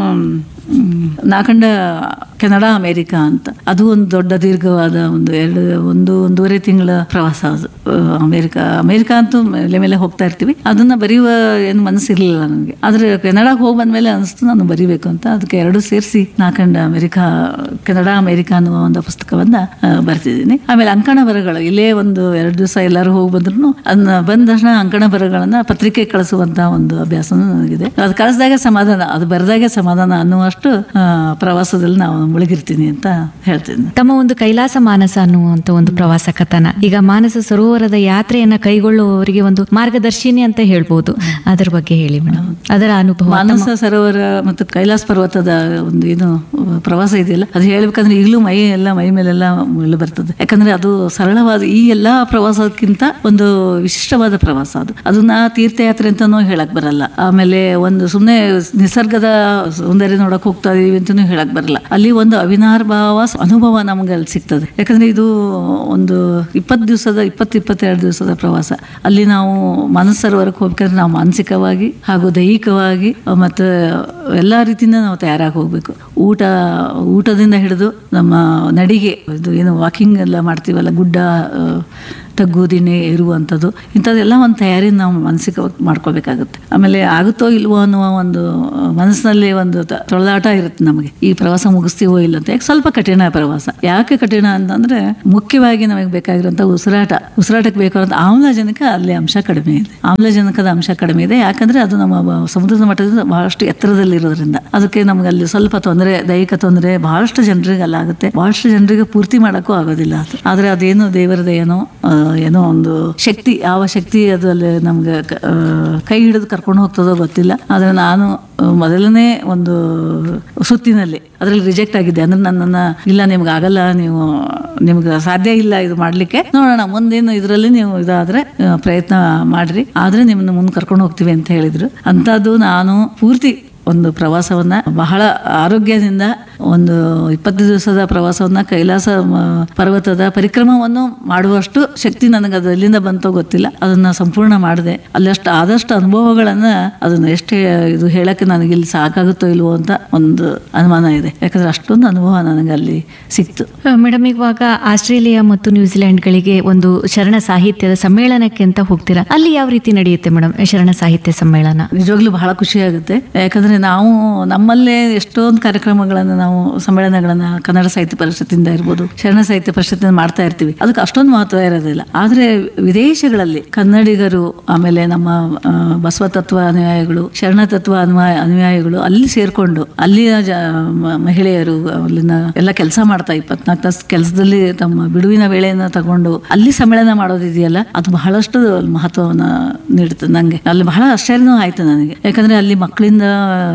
ಮ್, ನಾಕಂಡ ಕೆನಡಾ ಅಮೇರಿಕಾ ಅಂತ ಅದು ಒಂದು ದೊಡ್ಡ ದೀರ್ಘವಾದ ಒಂದು ಎರಡು ಒಂದು ಒಂದೂವರೆ ತಿಂಗಳ ಪ್ರವಾಸ ಅದು ಅಹ್, ಅಮೇರಿಕಾ ಅಮೇರಿಕಾ ಅಂತೂ ಮೇಲೆ ಮೇಲೆ ಹೋಗ್ತಾ ಇರ್ತೀವಿ ಅದನ್ನ ಬರೆಯುವ ಏನು ಮನಸ್ಸಿರ್ಲಿಲ್ಲ ನನಗೆ ಆದ್ರೆ ಕೆನಡಾಗೆ ಹೋಗಿ ಬಂದ್ಮೇಲೆ ಅನಿಸ್ತು ನಾನು ಬರಿಬೇಕು ಅಂತ ಅದಕ್ಕೆ ಎರಡು ಸೇರಿಸಿ ನಾಕಂಡ ಅಮೇರಿಕಾ ಕೆನಡಾ ಅಮೇರಿಕಾ ಅನ್ನುವ ಒಂದು ಪುಸ್ತಕವನ್ನ ಅಹ್, ಬರ್ತಿದ್ದೀನಿ ಆಮೇಲೆ ಅಂಕಣ ಬರಹಗಳು ಇಲ್ಲೇ ಒಂದು ಎರಡು ದಿವಸ ಎಲ್ಲರೂ ಹೋಗಿ ಬಂದ್ರು ಅದನ್ನ ಬಂದ ತಕ್ಷಣ ಅಂಕಣ ಬರಹಗಳನ್ನ ಪತ್ರಿಕೆ ಕಳಿಸುವಂತ ಒಂದು ಅಭ್ಯಾಸನೂ ನನಗಿದೆ ಅದು ಕಳಿಸಿದಾಗ ಸಮಾಧಾನ ಅದು ಬರೆದಾಗೆ ಸಮಾಧಾನ ಅನ್ನುವಷ್ಟು ಆ, ಪ್ರವಾಸದಲ್ಲಿ ನಾವು ಮುಳುಗಿರ್ತೀನಿ ಅಂತ ಹೇಳ್ತೀನಿ ತಮ್ಮ ಒಂದು ಕೈಲಾಸ ಮಾನಸ ಅನ್ನುವಂತ ಒಂದು ಪ್ರವಾಸ ಕಥನ ಈಗ ಮಾನಸ ಸರೋವರದ ಯಾತ್ರೆಯನ್ನ ಕೈಗೊಳ್ಳುವವರಿಗೆ ಒಂದು ಮಾರ್ಗದರ್ಶಿನಿ ಅಂತ ಹೇಳ್ಬೋದು ಅದರ ಬಗ್ಗೆ ಹೇಳಿ ಮೇಡಮ್ ಅದರ ಅನುಭವ ಮಾನಸ ಸರೋವರ ಮತ್ತು ಕೈಲಾಸ ಪರ್ವತದ ಒಂದು ಏನು ಪ್ರವಾಸ ಇದೆಯಲ್ಲ ಅದು ಹೇಳ್ಬೇಕಂದ್ರೆ ಈಗಲೂ ಮೈ ಎಲ್ಲ ಮೈ ಮೇಲೆಲ್ಲ ಮುಳ್ಳು ಬರ್ತದೆ ಯಾಕಂದ್ರೆ ಅದು ಸರಳವಾದ ಈ ಎಲ್ಲಾ ಪ್ರವಾಸಕ್ಕಿಂತ ಒಂದು ವಿಶಿಷ್ಟವಾದ ಪ್ರವಾಸ ಅದು ಅದನ್ನ ತೀರ್ಥಯಾತ್ರೆ ಅಂತಾನೂ ಹೇಳಕ್ ಬರಲ್ಲ ಆಮೇಲೆ ಒಂದು ಸುಮ್ಮನೆ ನಿಸರ್ಗದ ಸೌಂದರ್ಯ ನೋಡಕ್ ಹೊರಗೆ ಹೋಗ್ತಾ ಇದೀವಿ ಅಂತಲೂ ಹೇಳಕ್ ಬರಲ್ಲ ಅಲ್ಲಿ ಒಂದು ಅವಿನಾರ್ಭಾವ ಸ- ಅನುಭವ ನಮ್ಗೆ ಅಲ್ಲಿ ಸಿಗ್ತದೆ ಯಾಕಂದ್ರೆ ಇದು ಒಂದು ಇಪ್ಪತ್ತು ದಿವಸದ ಇಪ್ಪತ್ತು ಇಪ್ಪತ್ತೆರಡು ದಿವಸದ ಪ್ರವಾಸ ಅಲ್ಲಿ ನಾವು ಮನಸ್ಸರೋವರಕ್ಕೆ ಹೋಗ್ಬೇಕಾದ್ರೆ ನಾವು ಮಾನಸಿಕವಾಗಿ ಹಾಗೂ ದೈಹಿಕವಾಗಿ ಮತ್ತು ಎಲ್ಲ ರೀತಿಯಿಂದ ನಾವು ತಯಾರಾಗಿ ಹೋಗ್ಬೇಕು ಊಟ ಊಟದಿಂದ ಹಿಡಿದು ನಮ್ಮ ನಡಿಗೆ ಇದು ಏನು ವಾಕಿಂಗ್ ಎಲ್ಲ ಮಾಡ್ತೀವಲ್ಲ ಗುಡ್ಡ ಆ, ತಗ್ಗು ದಿಣ್ಣೆ ಇರುವಂಥದ್ದು ಇಂಥದ್ದೆಲ್ಲ ಒಂದು ತಯಾರಿ ನಾವು ಮಾನಸಿಕವಾಗಿ ಮಾಡ್ಕೋಬೇಕಾಗುತ್ತೆ ಆಮೇಲೆ ಆಗುತ್ತೋ ಇಲ್ವೋ ಅನ್ನುವ ಒಂದು ಮನಸ್ಸಿನಲ್ಲಿ ಒಂದು ತ- ತೊಳೆದಾಟ ಇರುತ್ತೆ ನಮಗೆ ಈ ಪ್ರವಾಸ ಮುಗಿಸ್ತೀವೋ ಇಲ್ಲ ಅಂತ ಯಾಕೆ ಸ್ವಲ್ಪ ಕಠಿಣ ಪ್ರವಾಸ ಯಾಕೆ ಕಠಿಣ ಅಂತಂದ್ರೆ ಮುಖ್ಯವಾಗಿ ನಮಗೆ ಬೇಕಾಗಿರುವಂಥ ಉಸಿರಾಟ ಉಸಿರಾಟಕ್ಕೆ ಬೇಕಾದಂಥ ಆಮ್ಲಜನಕ ಅಲ್ಲಿ ಅಂಶ ಕಡಿಮೆ ಇದೆ ಆಮ್ಲಜನಕದ ಅಂಶ ಕಡಿಮೆ ಇದೆ ಯಾಕಂದ್ರೆ ಅದು ನಮ್ಮ ಬ- ಸಮುದ್ರದ ಮಟ್ಟದಿಂದ ಬಹಳಷ್ಟು ಎತ್ತರದಲ್ಲಿರೋದ್ರಿಂದ ಅದಕ್ಕೆ ನಮ್ಗೆ ಅಲ್ಲಿ ಸ್ವಲ್ಪ ತೊಂದರೆ ದೈಹಿಕ ತೊಂದರೆ ಬಹಳಷ್ಟು ಜನರಿಗೆ ಅಲ್ಲ ಆಗುತ್ತೆ ಬಹಳಷ್ಟು ಜನರಿಗೆ ಪೂರ್ತಿ ಮಾಡೋಕ್ಕೂ ಆಗೋದಿಲ್ಲ ಅದು ಆದರೆ ಅದೇನು ದೇವರದ ಏನೋ ಆ, ಏನೋ ಒಂದು ಶಕ್ತಿ ಯಾವ ಶಕ್ತಿ ಅದು ಅಲ್ಲಿ ನಮ್ಗೆ ಕ- ಆ, ಕೈ ಹಿಡಿದು ಕರ್ಕೊಂಡು ಹೋಗ್ತದೋ ಗೊತ್ತಿಲ್ಲ ಆದರೆ ನಾನು ಆ, ಮೊದಲನೇ ಒಂದು ಸುತ್ತಿನಲ್ಲಿ ಅದರಲ್ಲಿ ರಿಜೆಕ್ಟ್ ಆಗಿದ್ದೆ ಅಂದ್ರೆ ನನ್ನನ್ನು ಇಲ್ಲ ನಿಮ್ಗೆ ಆಗಲ್ಲ ನೀವು ನಿಮ್ಗೆ ಸಾಧ್ಯ ಇಲ್ಲ ಇದು ಮಾಡಲಿಕ್ಕೆ ನೋಡೋಣ ಮುಂದೇನು ಇದರಲ್ಲಿ ನೀವು ಇದಾದರೆ ಪ್ರಯತ್ನ ಮಾಡ್ರಿ ಆದರೆ ನಿಮ್ಮನ್ನು ಮುಂದೆ ಕರ್ಕೊಂಡು ಹೋಗ್ತೀವಿ ಅಂತ ಹೇಳಿದ್ರು ಅಂಥದ್ದು ನಾನು ಪೂರ್ತಿ ಒಂದು ಪ್ರವಾಸವನ್ನ ಬಹಳ ಆರೋಗ್ಯದಿಂದ ಒಂದು ಇಪ್ಪತ್ತು ದಿವಸದ ಪ್ರವಾಸವನ್ನ ಕೈಲಾಸ ಮ, ಪರ್ವತದ ಪರಿಕ್ರಮವನ್ನು ಮಾಡುವಷ್ಟು ಶಕ್ತಿ ನನಗೆ ಅದು ಎಲ್ಲಿಂದ ಬಂತೋ ಗೊತ್ತಿಲ್ಲ ಅದನ್ನ ಸಂಪೂರ್ಣ ಮಾಡಿದೆ ಅಲ್ಲಷ್ಟು ಆದಷ್ಟು ಅನುಭವಗಳನ್ನ ಅದನ್ನ ಎಷ್ಟು ಇದು ಹೇಳಕ್ಕೆ ನನಗೆ ಇಲ್ಲಿ ಸಾಕಾಗುತ್ತೋ ಇಲ್ವೋ ಅಂತ ಒಂದು ಅನುಮಾನ ಇದೆ ಯಾಕಂದ್ರೆ ಅಷ್ಟೊಂದು ಅನುಭವ ನನಗೆ ಅಲ್ಲಿ ಸಿಕ್ತು ಮೇಡಮ್ ಇವಾಗ ಆಸ್ಟ್ರೇಲಿಯಾ ಮತ್ತು ನ್ಯೂಜಿಲೆಂಡ್ಗಳಿಗೆ ಒಂದು ಶರಣ ಸಾಹಿತ್ಯದ ಸಮ್ಮೇಳನಕ್ಕೆ ಅಂತ ಹೋಗ್ತೀರಾ ಅಲ್ಲಿ ಯಾವ ರೀತಿ ನಡೆಯುತ್ತೆ ಮೇಡಮ್ ಶರಣ ಸಾಹಿತ್ಯ ಸಮ್ಮೇಳನ ನಿಜವಾಗ್ಲೂ ಬಹಳ ಖುಷಿ ಆಗುತ್ತೆ ಯಾಕಂದ್ರೆ ನಾವು ನಮ್ಮಲ್ಲೇ ಎಷ್ಟೊಂದು ಕಾರ್ಯಕ್ರಮಗಳನ್ನು ನಾವು ಸಮ್ಮೇಳನಗಳನ್ನ ಕನ್ನಡ ಸಾಹಿತ್ಯ ಪರಿಷತ್ತಿಂದ ಇರ್ಬೋದು ಶರಣ ಸಾಹಿತ್ಯ ಪರಿಷತ್ತಿಂದ ಮಾಡ್ತಾ ಇರ್ತೀವಿ ಅದಕ್ಕೆ ಅಷ್ಟೊಂದು ಮಹತ್ವ ಇರೋದಿಲ್ಲ ಆದ್ರೆ ವಿದೇಶಗಳಲ್ಲಿ ಕನ್ನಡಿಗರು ಆಮೇಲೆ ನಮ್ಮ ಆ, ಬಸವ ತತ್ವ ಅನುಯಾಯಿಗಳು ಶರಣ ತತ್ವ ಅನುಯಾಯ ಅನುಯಾಯಿಗಳು ಅಲ್ಲಿ ಸೇರ್ಕೊಂಡು ಅಲ್ಲಿಯ ಜ ಮ- ಮಹಿಳೆಯರು ಅಲ್ಲಿನ ಎಲ್ಲ ಕೆಲಸ ಮಾಡ್ತಾ ಇಪ್ಪತ್ನಾಲ್ಕು ತಾಸು ಕೆಲಸದಲ್ಲಿ ತಮ್ಮ ಬಿಡುವಿನ ವೇಳೆಯನ್ನ ತಗೊಂಡು ಅಲ್ಲಿ ಸಮ್ಮೇಳನ ಮಾಡೋದಿದೆಯಲ್ಲ ಅದು ಬಹಳಷ್ಟು ಮಹತ್ವವನ್ನ ನೀಡುತ್ತೆ ನಂಗೆ ಅಲ್ಲಿ ಬಹಳ ಆಶ್ಚರ್ಯನೂ ಆಯ್ತು ನನಗೆ ಯಾಕಂದ್ರೆ ಅಲ್ಲಿ ಮಕ್ಕಳಿಂದ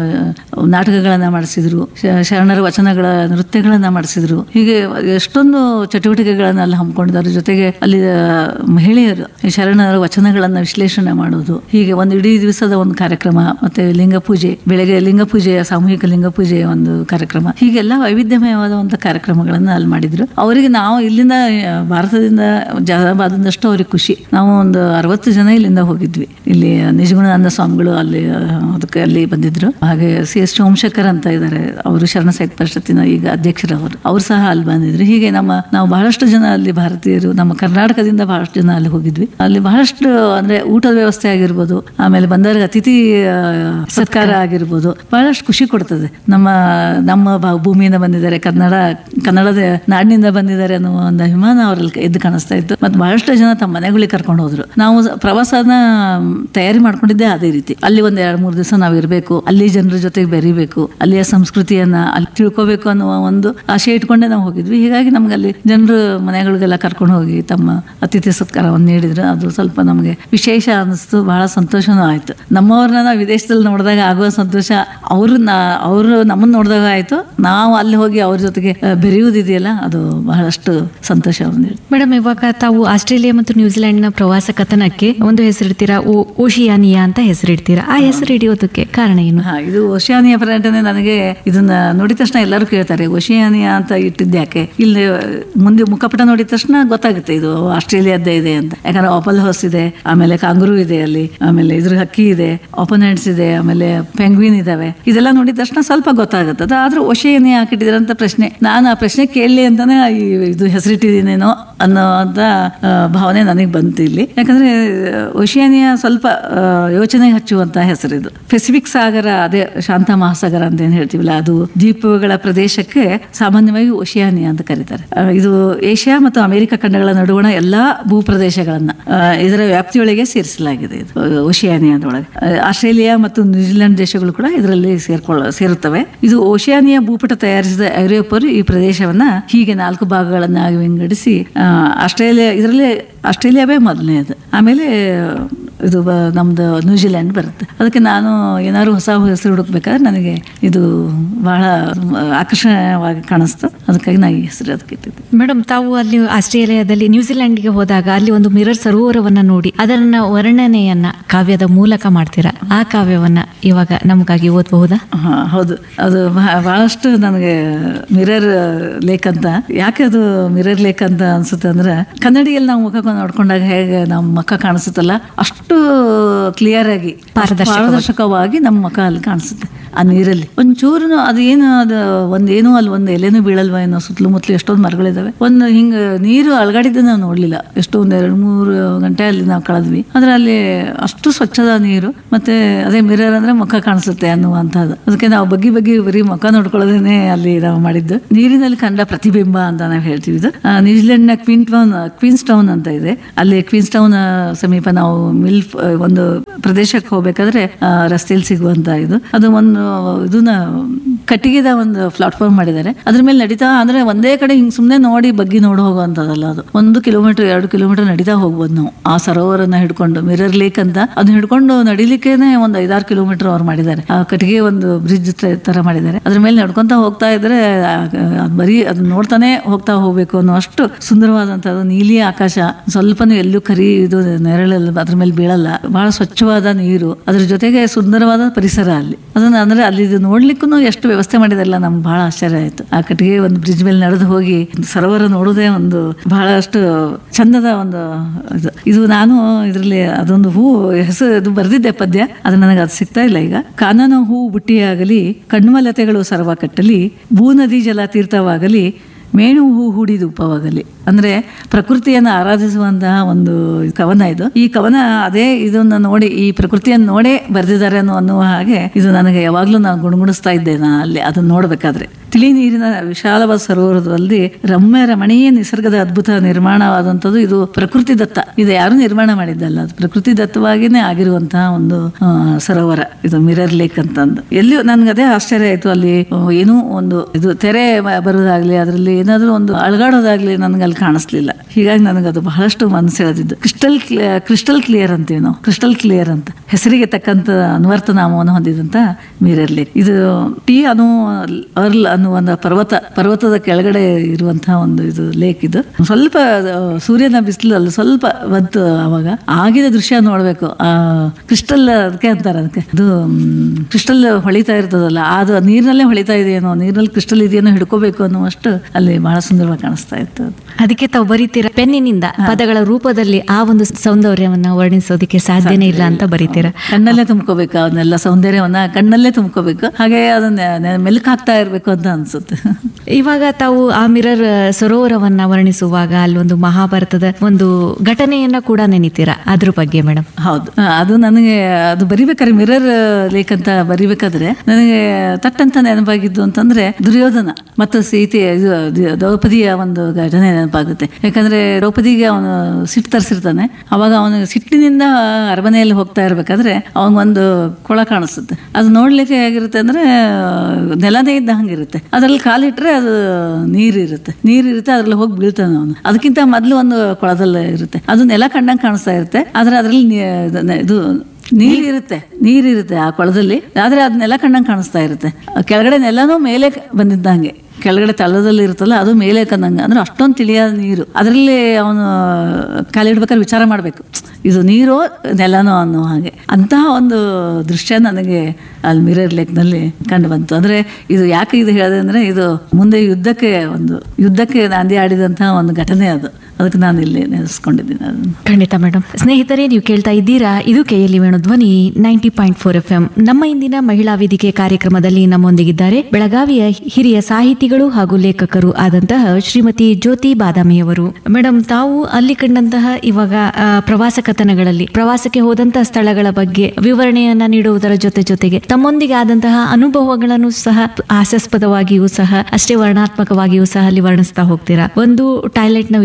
ನಾಟಕಗಳನ್ನ ಮಾಡಿಸಿದ್ರು ಶ- ಶರಣರ ವಚನಗಳ ನೃತ್ಯಗಳನ್ನ ಮಾಡಿಸಿದ್ರು ಹೀಗೆ ಎಷ್ಟೊಂದು ಚಟುವಟಿಕೆಗಳನ್ನ ಅಲ್ಲಿ ಹಮ್ಮಿಕೊಂಡಿದ್ದಾರೆ ಜೊತೆಗೆ ಅಲ್ಲಿ ಆ, ಮಹಿಳೆಯರು ಈ ಶರಣರ ವಚನಗಳನ್ನ ವಿಶ್ಲೇಷಣೆ ಮಾಡೋದು ಹೀಗೆ ಒಂದು ಇಡೀ ದಿವಸದ ಒಂದು ಕಾರ್ಯಕ್ರಮ ಮತ್ತೆ ಲಿಂಗ ಪೂಜೆ ಬೆಳಗ್ಗೆ ಲಿಂಗ ಪೂಜೆಯ ಸಾಮೂಹಿಕ ಲಿಂಗ ಪೂಜೆಯ ಒಂದು ಕಾರ್ಯಕ್ರಮ ಹೀಗೆಲ್ಲ ವೈವಿಧ್ಯಮಯವಾದ ಒಂದು ಕಾರ್ಯಕ್ರಮಗಳನ್ನ ಅಲ್ಲಿ ಮಾಡಿದ್ರು ಅವರಿಗೆ ನಾವು ಇಲ್ಲಿಂದ ಆ, ಭಾರತದಿಂದ ಜಾಬಾದಷ್ಟು ಅವ್ರಿಗೆ ಖುಷಿ ನಾವು ಒಂದು ಅರವತ್ತು ಜನ ಇಲ್ಲಿಂದ ಹೋಗಿದ್ವಿ ಇಲ್ಲಿ ನಿಜಗುಣಾನಂದ ಸ್ವಾಮಿಗಳು ಅಲ್ಲಿ ಆ, ಅದಕ್ಕೆ ಅಲ್ಲಿ ಬಂದಿದ್ರು ಹಾಗೆ ಸಿ ಎಸ್ ಸೋಮಶೇಖರ್ ಅಂತ ಇದ್ದಾರೆ ಅವರು ಶರಣ ಸಾಹಿತ್ಯ ಪರಿಷತ್ತಿನ ಈಗ ಅಧ್ಯಕ್ಷರವರು ಅವ್ರು ಸಹ ಅಲ್ಲಿ ಬಂದಿದ್ರು ಹೀಗೆ ನಮ್ಮ ನಾವು ಬಹಳಷ್ಟು ಜನ ಅಲ್ಲಿ ಭಾರತೀಯರು ನಮ್ಮ ಕರ್ನಾಟಕದಿಂದ ಬಹಳಷ್ಟು ಜನ ಅಲ್ಲಿ ಹೋಗಿದ್ವಿ ಅಲ್ಲಿ ಬಹಳಷ್ಟು ಅಂದ್ರೆ ಊಟದ ವ್ಯವಸ್ಥೆ ಆಗಿರ್ಬೋದು ಆಮೇಲೆ ಬಂದವರಿಗೆ ಅತಿಥಿ ಆ, ಸತ್ಕಾರ ಆಗಿರ್ಬೋದು ಬಹಳಷ್ಟು ಖುಷಿ ಕೊಡ್ತದೆ ನಮ್ಮ ನಮ್ಮ ಭಾ- ಭೂಮಿಯಿಂದ ಬಂದಿದ್ದಾರೆ ಕನ್ನಡ ಕನ್ನಡದ ನಾಡಿನಿಂದ ಬಂದಿದ್ದಾರೆ ಅನ್ನೋ ಒಂದು ಅಭಿಮಾನ ಅವರಲ್ಲಿ ಎದ್ದು ಕಾಣಿಸ್ತಾ ಇತ್ತು ಮತ್ತು ಬಹಳಷ್ಟು ಜನ ತಮ್ಮ ಮನೆಗಳಿಗೆ ಕರ್ಕೊಂಡು ಹೋದ್ರು ನಾವು ಸ- ಪ್ರವಾಸನ ಮ್, ತಯಾರಿ ಮಾಡ್ಕೊಂಡಿದ್ದೆ ಅದೇ ರೀತಿ ಅಲ್ಲಿ ಒಂದ್ ಎರಡು ಮೂರು ದಿವಸ ನಾವು ಇರಬೇಕು ಅಲ್ಲಿ ಜನರ ಜೊತೆಗೆ ಬೆರಿಬೇಕು ಅಲ್ಲಿಯ ಸಂಸ್ಕೃತಿಯನ್ನ ಅಲ್ಲಿ ತಿಳ್ಕೊಬೇಕು ಅನ್ನುವ ಒಂದು ಆಶೆ ಇಟ್ಕೊಂಡೇ ನಾವು ಹೋಗಿದ್ವಿ ಹೀಗಾಗಿ ನಮ್ಗೆ ಅಲ್ಲಿ ಜನರು ಮನೆಗಳಿಗೆಲ್ಲ ಕರ್ಕೊಂಡು ಹೋಗಿ ತಮ್ಮ ಅತಿಥಿ ಸತ್ಕಾರವನ್ನು ನೀಡಿದ್ರು ಅದು ಸ್ವಲ್ಪ ನಮಗೆ ವಿಶೇಷ ಅನಿಸ್ತು ಬಹಳ ಸಂತೋಷನೂ ಆಯ್ತು ನಮ್ಮವ್ರನ್ನ ನಾವು ವಿದೇಶದಲ್ಲಿ ನೋಡಿದಾಗ ಆಗುವ ಸಂತೋಷ ಅವ್ರನ್ನ ಅವರು ನಮ್ಮನ್ನ ನೋಡಿದಾಗ ಆಯ್ತು ನಾವು ಅಲ್ಲಿ ಹೋಗಿ ಅವ್ರ ಜೊತೆಗೆ ಆ, ಬೆರೆಯುವುದಿದೆಯಲ್ಲ ಅದು ಬಹಳಷ್ಟು ಸಂತೋಷವನ್ನು ನೀಡುತ್ತೆ ಮೇಡಮ್ ಇವಾಗ ತಾವು ಆಸ್ಟ್ರೇಲಿಯಾ ಮತ್ತು ನ್ಯೂಜಿಲೆಂಡ್ನ ಪ್ರವಾಸ ಕಥನಕ್ಕೆ ಒಂದು ಹೆಸರಿಡ್ತೀರಾ ಓ ಓಶಿಯಾನಿಯಾ ಅಂತ ಹೆಸರಿಡ್ತೀರಾ ಆ ಹೆಸರು ಹಿಡಿಯೋದಕ್ಕೆ ಕಾರಣ ಏನು ಹಾ ಇದು ಓಶಿಯಾನಿಯಾ ಪರ್ಯಟನೆ ನನಗೆ ಇದನ್ನ ನೋಡಿದ ತಕ್ಷಣ ಎಲ್ಲರೂ ಕೇಳ್ತಾರೆ ಓಶಿಯಾನಿಯಾ ಅಂತ ಇಟ್ಟಿದ್ದು ಯಾಕೆ ಇಲ್ಲಿ ಮುಂದೆ ಮುಖಪಟ ನೋಡಿದ ತಕ್ಷಣ ಗೊತ್ತಾಗುತ್ತೆ ಇದು ಆಸ್ಟ್ರೇಲಿಯಾದ್ದೇ ಇದೆ ಅಂತ ಯಾಕಂದ್ರೆ ಆಪಲ್ ಹೌಸ್ ಇದೆ ಆಮೇಲೆ ಕಾಂಗ್ರೂ ಇದೆ ಅಲ್ಲಿ ಆಮೇಲೆ ಇದ್ರ ಹಕ್ಕಿ ಇದೆ ಓಪನೆಂಟ್ಸ್ ಇದೆ ಆಮೇಲೆ ಪೆಂಗ್ವಿನ್ ಇದಾವೆ ಇದೆಲ್ಲ ನೋಡಿದ ತಕ್ಷಣ ಸ್ವಲ್ಪ ಗೊತ್ತಾಗುತ್ತೆ ಅದು ಆದ್ರೂ ಓಶಿಯಾನಿಯಾ ಹಾಕಿಟ್ಟಿದ್ರೆ ಅಂತ ಪ್ರಶ್ನೆ ನಾನು ಆ ಪ್ರಶ್ನೆ ಕೇಳಲಿ ಅಂತಾನೆ ಈ ಇದು ಹೆಸರಿಟ್ಟಿದ್ದೀನೇನೋ ಅನ್ನೋ ಅಂತ ಆ, ಭಾವನೆ ನನಗೆ ಬಂತು ಇಲ್ಲಿ ಯಾಕಂದ್ರೆ ಓಶಿಯಾನಿಯಾ ಸ್ವಲ್ಪ ಆ, ಯೋಚನೆ ಹಚ್ಚುವಂತ ಹೆಸರಿದು ಪೆಸಿಫಿಕ್ ಸಾಗರ ಅದೇ ಶಾಂತ ಮಹಾಸಾಗರ ಅಂತ ಏನ್ ಹೇಳ್ತೀವಲ್ಲ ಅದು ದ್ವೀಪಗಳ ಪ್ರದೇಶಕ್ಕೆ ಸಾಮಾನ್ಯವಾಗಿ ಓಶಿಯಾನಿಯಾ ಅಂತ ಕರೀತಾರೆ ಆ, ಇದು ಏಷ್ಯಾ ಮತ್ತು ಅಮೆರಿಕ ಖಂಡಗಳ ನಡುವಣ ಎಲ್ಲಾ ಭೂಪ್ರದೇಶಗಳನ್ನ ಆ, ಇದರ ವ್ಯಾಪ್ತಿಯೊಳಗೆ ಸೇರಿಸಲಾಗಿದೆ ಇದು ಆ, ಓಶಿಯಾನಿಯಾದೊಳಗೆ ಆ, ಆಸ್ಟ್ರೇಲಿಯಾ ಮತ್ತು ನ್ಯೂಜಿಲೆಂಡ್ ದೇಶಗಳು ಕೂಡ ಇದರಲ್ಲಿ ಸೇರ್ಕೊಳ್ಳ ಸೇರುತ್ತವೆ ಇದು ಓಶಿಯಾನಿಯಾ ಭೂಪಟ ತಯಾರಿಸಿದ ಐರೋಪ್ಯರು ಈ ಪ್ರದೇಶವನ್ನ ಹೀಗೆ ನಾಲ್ಕು ಭಾಗಗಳನ್ನಾಗಿ ವಿಂಗಡಿಸಿ ಆ, ಆಸ್ಟ್ರೇಲಿಯಾ ಇದರಲ್ಲಿ ಆಸ್ಟ್ರೇಲಿಯಾವೇ ಮೊದಲನೇದು ಆಮೇಲೆ ಇದು ಬ- ನಮ್ದು ನ್ಯೂಜಿಲೆಂಡ್ ಬರುತ್ತೆ ಅದಕ್ಕೆ ನಾನು ಏನಾದ್ರು ಹೊಸ ಹೆಸರು ಹುಡುಕ್ಬೇಕಾದ್ರೆ ನನಗೆ ಇದು ಬಹಳ ಆಕರ್ಷಣೀಯವಾಗಿ ಕಾಣಿಸ್ತು ಅದಕ್ಕಾಗಿ ನಾ ಈ ಹೆಸರು ಅದಕ್ಕೆ ಇಟ್ಟಿದ್ದೆ ಮೇಡಮ್ ತಾವು ಅಲ್ಲಿ ಆಸ್ಟ್ರೇಲಿಯಾದಲ್ಲಿ ನ್ಯೂಜಿಲೆಂಡ್ಗೆ ಹೋದಾಗ ಅಲ್ಲಿ ಒಂದು ಮಿರರ್ ಸರೋವರವನ್ನ ನೋಡಿ ಅದನ್ನ ವರ್ಣನೆಯನ್ನ ಕಾವ್ಯದ ಮೂಲಕ ಮಾಡ್ತೀರಾ ಆ ಕಾವ್ಯವನ್ನ ಇವಾಗ ನಮಗಾಗಿ ಓದಬಹುದಾ ಹಾ ಹೌದು ಅದು ಬಹ- ಬಹಳಷ್ಟು ನನಗೆ ಮಿರರ್ ಲೇಕ್ ಅಂತ ಯಾಕೆ ಅದು ಮಿರರ್ ಲೇಕ್ ಅಂತ ಅನ್ಸುತ್ತೆ ಅಂದ್ರೆ ಕನ್ನಡಿಯಲ್ಲಿ ನಾವು ಮುಖ ನೋಡ್ಕೊಂಡಾಗ ಹೇಗೆ ನಮ್ಮ ಮುಖ ಕಾಣಿಸುತ್ತಲ್ಲ ಅಷ್ಟು ಕ್ಲಿಯರ್ ಆಗಿ ಪಾರದರ್ಶಕವಾಗಿ. ಪಾರದರ್ಶಕವಾಗಿ ನಮ್ಮ ಮುಖ ಅಲ್ಲಿ ಕಾಣಿಸುತ್ತೆ ಆ ನೀರಲ್ಲಿ ಒಂಚೂರು ಅದೇನು ಅದು ಒಂದೇನು ಅಲ್ಲಿ ಒಂದು ಎಲೆನೂ ಬೀಳಲ್ವಾ ಏನೋ ಸುತ್ತಲೂ ಮುತ್ತಲು ಎಷ್ಟೊಂದು ಮರಗಳಿದಾವೆ ಒಂದು ಹಿಂಗೆ ನೀರು ಅಲ್ಗಾಡಿದ್ದು ನಾವು ನೋಡ್ಲಿಲ್ಲ ಎಷ್ಟೋ ಒಂದು ಎರಡು ಮೂರು ಗಂಟೆ ಅಲ್ಲಿ ನಾವು ಕಳೆದ್ವಿ ಆದ್ರೆ ಅಲ್ಲಿ ಅಷ್ಟು ಸ್ವಚ್ಛದ ನೀರು ಮತ್ತೆ ಅದೇ ಮಿರರ್ ಅಂದ್ರೆ ಮುಖ ಕಾಣಿಸುತ್ತೆ ಅನ್ನುವಂಥದ್ದು ಅದಕ್ಕೆ ನಾವು ಬಗ್ಗಿ ಬಗ್ಗಿ ಬರೀ ಮುಖ ನೋಡ್ಕೊಳ್ಳೋದೇನೆ ಅಲ್ಲಿ ನಾವು ಮಾಡಿದ್ದು ನೀರಿನಲ್ಲಿ ಕಂಡ ಪ್ರತಿಬಿಂಬ ಅಂತ ನಾವು ಹೇಳ್ತೀವಿ ಇದು ಆ, ನ್ಯೂಜಿಲೆಂಡ್ನ ಕ್ವೀನ್ ಟೌನ್ ಕ್ವೀನ್ಸ್ ಟೌನ್ ಅಂತ ಇದೆ ಅಲ್ಲಿ ಕ್ವೀನ್ಸ್ ಟೌನ್ ಸಮೀಪ ನಾವು ಮಿಲ್ ಒಂದು ಪ್ರದೇಶಕ್ಕೆ ಹೋಗ್ಬೇಕಾದ್ರೆ ಆ, ರಸ್ತೆಯಲ್ಲಿ ಸಿಗುವಂತ ಇದು ಅದು ಒಂದು ಇದನ್ನ ಕಟ್ಟಿಗೆದ ಒಂದು ಪ್ಲಾಟ್ಫಾರ್ಮ್ ಮಾಡಿದ್ದಾರೆ ಅದ್ರ ಮೇಲೆ ನಡೀತಾ ಅಂದ್ರೆ ಒಂದೇ ಕಡೆ ಹಿಂಗ್ ಸುಮ್ನೆ ನೋಡಿ ಬಗ್ಗಿ ನೋಡಿ ಹೋಗುವಂತದಲ್ಲ ಅದು ಒಂದು ಕಿಲೋಮೀಟರ್ ಎರಡು ಕಿಲೋಮೀಟರ್ ನಡೀತಾ ಹೋಗ್ಬೋದು ನಾವು ಆ ಸರೋವರನ ಹಿಡ್ಕೊಂಡು ಮಿರರ್ ಲೇಕ್ ಅಂತ ಅದನ್ನ ಹಿಡ್ಕೊಂಡು ನಡಿಲಿಕ್ಕೇನೆ ಒಂದು ಐದಾರು ಕಿಲೋಮೀಟರ್ ಅವ್ರು ಮಾಡಿದ್ದಾರೆ ಆ ಕಟ್ಟಿಗೆ ಒಂದು ಬ್ರಿಡ್ಜ್ ತರ ಮಾಡಿದ್ದಾರೆ ಅದ್ರ ಮೇಲೆ ನಡ್ಕೊಂತ ಹೋಗ್ತಾ ಇದ್ರೆ ಆ, ಅದ್ ಬರೀ ಅದನ್ನ ನೋಡ್ತಾನೆ ಹೋಗ್ತಾ ಹೋಗ್ಬೇಕು ಅನ್ನೋ ಅಷ್ಟು ಸುಂದರವಾದಂತದ್ದು ನೀಲಿ ಆಕಾಶ ಸ್ವಲ್ಪನೂ ಎಲ್ಲೂ ಕರಿ ಇದು ನೆರಳೆಲ್ಲ ಅದ್ರ ಮೇಲೆ ಬೀಳಲ್ಲ ಬಹಳ ಸ್ವಚ್ಛವಾದ ನೀರು ಅದ್ರ ಜೊತೆಗೆ ಸುಂದರವಾದ ಪರಿಸರ ಅಲ್ಲಿ ಅದನ್ನ ಅಂದ್ರೆ ಅಲ್ಲಿ ಇದು ನೋಡ್ಲಿಕ್ಕೂ ಎಷ್ಟು ವ್ಯವಸ್ಥೆ ಮಾಡಿದಾರಲ್ಲ ನಮ್ಗೆ ಬಹಳ ಆಶ್ಚರ್ಯ ಆಯ್ತು ಆ ಕಟ್ಟಿಗೆ ಒಂದು ಬ್ರಿಡ್ಜ್ ಮೇಲೆ ನಡೆದು ಹೋಗಿ ಸರೋವರ ನೋಡೋದೇ ಒಂದು ಬಹಳಷ್ಟು ಚಂದದ ಒಂದು ಇದು ಇದು ನಾನು ಇದರಲ್ಲಿ ಅದೊಂದು ಹೂ ಹೆಸರು ಇದು ಬರೆದಿದ್ದೆ ಪದ್ಯ ಅದು ನನಗೆ ಅದು ಸಿಗ್ತಾ ಇಲ್ಲ ಈಗ ಕಾನನ ಹೂ ಬುಟ್ಟಿಯಾಗಲಿ ಕಣ್ಮಲತೆಗಳು ಸರ್ವ ಕಟ್ಟಲಿ ಭೂನದಿ ಜಲ ತೀರ್ಥವಾಗಲಿ ಮೇಣು ಹೂ ಹೂಡಿದ ಉಪವಾಗಲಿ ಅಂದ್ರೆ ಪ್ರಕೃತಿಯನ್ನು ಆರಾಧಿಸುವಂತಹ ಒಂದು ಕವನ ಇದು ಈ ಕವನ ಅದೇ ಇದನ್ನ ನೋಡಿ ಈ ಪ್ರಕೃತಿಯನ್ನು ನೋಡೇ ಬರೆದಿದ್ದಾರೆ ಅನ್ನೋ ಅನ್ನುವ ಹಾಗೆ ಇದು ನನಗೆ ಯಾವಾಗ್ಲೂ ನಾನು ಗುಣಗುಣಿಸ್ತಾ ಇದ್ದೆ ನಾ ಅಲ್ಲಿ ಅದನ್ನ ನೋಡ್ಬೇಕಾದ್ರೆ ತಿಳಿ ನೀರಿನ ವಿಶಾಲವಾದ ಸರೋವರದಲ್ಲಿ ರಮ್ಯ ರಮಣೀಯ ನಿಸರ್ಗದ ಅದ್ಭುತ ನಿರ್ಮಾಣವಾದಂಥದ್ದು ಇದು ಪ್ರಕೃತಿ ದತ್ತ ಇದು ಯಾರು ನಿರ್ಮಾಣ ಮಾಡಿದ್ದಲ್ಲ ಅದು ಪ್ರಕೃತಿ ದತ್ತವಾಗಿನೇ ಆಗಿರುವಂತಹ ಒಂದು ಆ, ಸರೋವರ ಇದು ಮಿರರ್ ಲೇಕ್ ಅಂತಂದು ಎಲ್ಲಿಯೂ ನನ್ಗೆ ಅದೇ ಆಶ್ಚರ್ಯ ಆಯ್ತು ಅಲ್ಲಿ ಆ, ಏನೂ ಒಂದು ಇದು ತೆರೆ ಬ- ಬರೋದಾಗ್ಲಿ ಅದರಲ್ಲಿ ಏನಾದರೂ ಒಂದು ಅಳಗಾಡೋದಾಗ್ಲಿ ನನಗೆ ಅಲ್ಲಿ ಕಾಣಿಸ್ಲಿಲ್ಲ ಹೀಗಾಗಿ ನನಗೆ ಅದು ಬಹಳಷ್ಟು ಮನಸ್ಸು ಎಳೆದಿದ್ದು ಕ್ರಿಸ್ಟಲ್ ಕ್ರಿಸ್ಟಲ್ ಕ್ಲಿಯರ್ ಅಂತೀವಿ ನಾವು ಕ್ರಿಸ್ಟಲ್ ಕ್ಲಿಯರ್ ಅಂತ ಹೆಸರಿಗೆ ತಕ್ಕಂತ ಅನ್ವರ್ಥ ನಾಮವನ್ನು ಹೊಂದಿದಂತ ಮಿರರ್ ಲೇಕ್ ಇದು ಟಿ ಅನು ಅರ್ಲ್ ಅನ್ನುವ ಒಂದು ಪರ್ವತ ಪರ್ವತದ ಕೆಳಗಡೆ ಇರುವಂತಹ ಒಂದು ಇದು ಲೇಕ್ ಇದು ಸ್ವಲ್ಪ ಅದು ಸೂರ್ಯನ ಬಿಸಿಲು ಅಲ್ಲಿ ಸ್ವಲ್ಪ ಬಂತು ಅವಾಗ ಆಗಿದ ದೃಶ್ಯ ನೋಡ್ಬೇಕು ಆ ಕ್ರಿಸ್ಟಲ್ ಅದಕ್ಕೆ ಅಂತಾರೆ ಅದಕ್ಕೆ ಅದು ಕ್ರಿಸ್ಟಲ್ ಹೊಳಿತಾ ಇರ್ತದಲ್ಲ ಅದು ನೀರಿನಲ್ಲೇ ಹೊಳಿತಾ ಇದೆಯೇನೋ ನೀರಲ್ಲಿ ಕ್ರಿಸ್ಟಲ್ ಇದೆಯೇನೋ ಹಿಡ್ಕೋಬೇಕು ಅನ್ನುವಷ್ಟು ಅಲ್ಲಿ ಬಹಳ ಸುಂದರವಾಗಿ ಕಾಣಿಸ್ತಾ ಇತ್ತು ಅದು ಅದಕ್ಕೆ ತಾವು ಬರೀತೀರಾ ಪೆನ್ನಿನಿಂದ ಪದಗಳ ರೂಪದಲ್ಲಿ ಆ ಒಂದು ಸೌಂದರ್ಯವನ್ನ ವರ್ಣಿಸೋದಕ್ಕೆ ಸಾಧ್ಯನೇ ಇಲ್ಲ ಅಂತ ಬರೀತೀರಾ ಕಣ್ಣಲ್ಲೇ ತುಂಬ್ಕೋಬೇಕು ಅವನ್ನೆಲ್ಲ ಸೌಂದರ್ಯವನ್ನ ಕಣ್ಣಲ್ಲೇ ತುಂಬ್ಕೋಬೇಕು ಹಾಗೆ ಅದನ್ನ ನೆ- ಮೆಲುಕು ಹಾಕ್ತಾ ಇರ್ಬೇಕು ಅಂತ ಅನ್ಸುತ್ತೆ ಇವಾಗ ತಾವು ಆ ಮಿರರ್ ಸರೋವರವನ್ನ ವರ್ಣಿಸುವಾಗ ಅಲ್ಲೊಂದು ಮಹಾಭಾರತದ ಒಂದು ಘಟನೆಯನ್ನ ಕೂಡ ನೆನಿತೀರಾ ಅದ್ರ ಬಗ್ಗೆ ಮೇಡಮ್ ಹೌದು ಆ, ಅದು ನನಗೆ ಅದು ಬರಿಬೇಕಾದ್ರೆ ಮಿರರ್ ಲೇಕ್ ಅಂತ ಬರಿಬೇಕಾದ್ರೆ ನನಗೆ ತಟ್ಟಂತ ನೆನಪಾಗಿದ್ದು ಅಂತಂದ್ರೆ ದುರ್ಯೋಧನ ಮತ್ತು ಸೀತೆ ಇದು ದ- ದ್ರೌಪದಿಯ ಒಂದು ಘಟನೆ ನೆನಪಾಗುತ್ತೆ ಯಾಕಂದ್ರೆ ದ್ರೌಪದಿಗೆ ಅವನು ಸಿಟ್ಟು ತರಿಸಿರ್ತಾನೆ ಅವಾಗ ಅವನು ಸಿಟ್ಟಿನಿಂದ ಅರಮನೆಯಲ್ಲಿ ಹೋಗ್ತಾ ಇರ್ಬೇಕಾದ್ರೆ ಅವನಿಗೊಂದು ಕೊಳ ಕಾಣಿಸುತ್ತೆ ಅದು ನೋಡ್ಲಿಕ್ಕೆ ಹೇಗಿರುತ್ತೆ ಅಂದ್ರೆ ಆ, ನೆಲನೇ ಇದ್ದ ಹಂಗಿರುತ್ತೆ ಅದ್ರಲ್ಲಿ ಕಾಲಿಟ್ರೆ ಅದು ನೀರಿರುತ್ತೆ ನೀರಿರುತ್ತೆ ಅದ್ರಲ್ಲಿ ಹೋಗಿ ಬೀಳ್ತಾನೆ ಅವನು ಅದಕ್ಕಿಂತ ಮೊದಲು ಒಂದು ಕೊಳದಲ್ಲಿ ಇರುತ್ತೆ ಅದು ನೆಲ ಕಂಡಂಗೆ ಕಾಣಿಸ್ತಾ ಇರುತ್ತೆ ಆದ್ರೆ ಅದ್ರಲ್ಲಿ ನೀ- ಇದು ನೀರಿರುತ್ತೆ ನೀರಿರುತ್ತೆ ಆ ಕೊಳದಲ್ಲಿ ಆದ್ರೆ ಅದ್ ನೆಲ ಕಂಡಂಗೆ ಕಾಣಿಸ್ತಾ ಇರುತ್ತೆ ಆ ಕೆಳಗಡೆ ನೆಲನೂ ಮೇಲೆ ಬಂದಿದ್ದಂಗೆ ಕೆಳಗಡೆ ತಳದಲ್ಲಿ ಇರುತ್ತಲ್ಲ ಅದು ಮೇಲೆ ಕಂದಂಗೆ ಅಂದ್ರೆ ಅಷ್ಟೊಂದು ತಿಳಿಯಾದ ನೀರು ಅದರಲ್ಲಿ ಅವನು ಕಾಲಿಡ್ಬೇಕಾದ್ರೆ ವಿಚಾರ ಮಾಡಬೇಕು ಇದು ನೀರು ನೆಲನೋ ಅನ್ನೋ ಹಾಗೆ ಅಂತಹ ಒಂದು ದೃಶ್ಯ ನನಗೆ ಅಲ್ಲಿ ಮಿರರ್ ಲೇಕ್ನಲ್ಲಿ ಕಂಡು ಬಂತು ಅಂದ್ರೆ ಇದು ಯಾಕೆ ಇದು ಹೇಳಿದೆ ಅಂದ್ರೆ ಇದು ಮುಂದೆ ಯುದ್ಧಕ್ಕೆ ಒಂದು ಯುದ್ಧಕ್ಕೆ ನಾಂದಿ ಆಡಿದಂತಹ ಒಂದು ಘಟನೆ ಅದು ಅದಕ್ಕೆ ನಾನು ಇಲ್ಲಿ ನೆನೆಸ್ಕೊಂಡಿದ್ದೀನಿ ಅದನ್ನು ಖಂಡಿತ ಮೇಡಮ್ ಸ್ನೇಹಿತರೆ ನೀವು ಕೇಳ್ತಾ ಇದ್ದೀರಾ ಇದು KLE Venudhwani ninety point four F M ನಮ್ಮ ಇಂದಿನ ಮಹಿಳಾ ವೇದಿಕೆ ಕಾರ್ಯಕ್ರಮದಲ್ಲಿ ನಮ್ಮೊಂದಿಗಿದ್ದಾರೆ ಬೆಳಗಾವಿಯ ಹಿರಿಯ ಸಾಹಿತಿಗಳು ಹಾಗೂ ಲೇಖಕರು ಆದಂತಹ ಶ್ರೀಮತಿ ಜ್ಯೋತಿ ಬಾದಾಮಿಯವರು ಮೇಡಮ್ ತಾವು ಅಲ್ಲಿ ಕಂಡಂತಹ ಇವಾಗ ಆ, ಪ್ರವಾಸ ಕಥನಗಳಲ್ಲಿ ಪ್ರವಾಸಕ್ಕೆ ಹೋದಂತಹ ಸ್ಥಳಗಳ ಬಗ್ಗೆ ವಿವರಣೆಯನ್ನ ನೀಡುವುದರ ಜೊತೆ ಜೊತೆಗೆ ತಮ್ಮೊಂದಿಗೆ ಆದಂತಹ ಅನುಭವಗಳನ್ನು ಸಹ ಹಾಸ್ಯಾಸ್ಪದವಾಗಿಯೂ ಸಹ ಅಷ್ಟೇ ವರ್ಣಾತ್ಮಕವಾಗಿಯೂ ಸಹ ಅಲ್ಲಿ ವರ್ಣಿಸ್ತಾ ಹೋಗ್ತೀರಾ ಒಂದು ಟಾಯ್ಲೆಟ್ ನ ವಿಚಾರವನ್ನ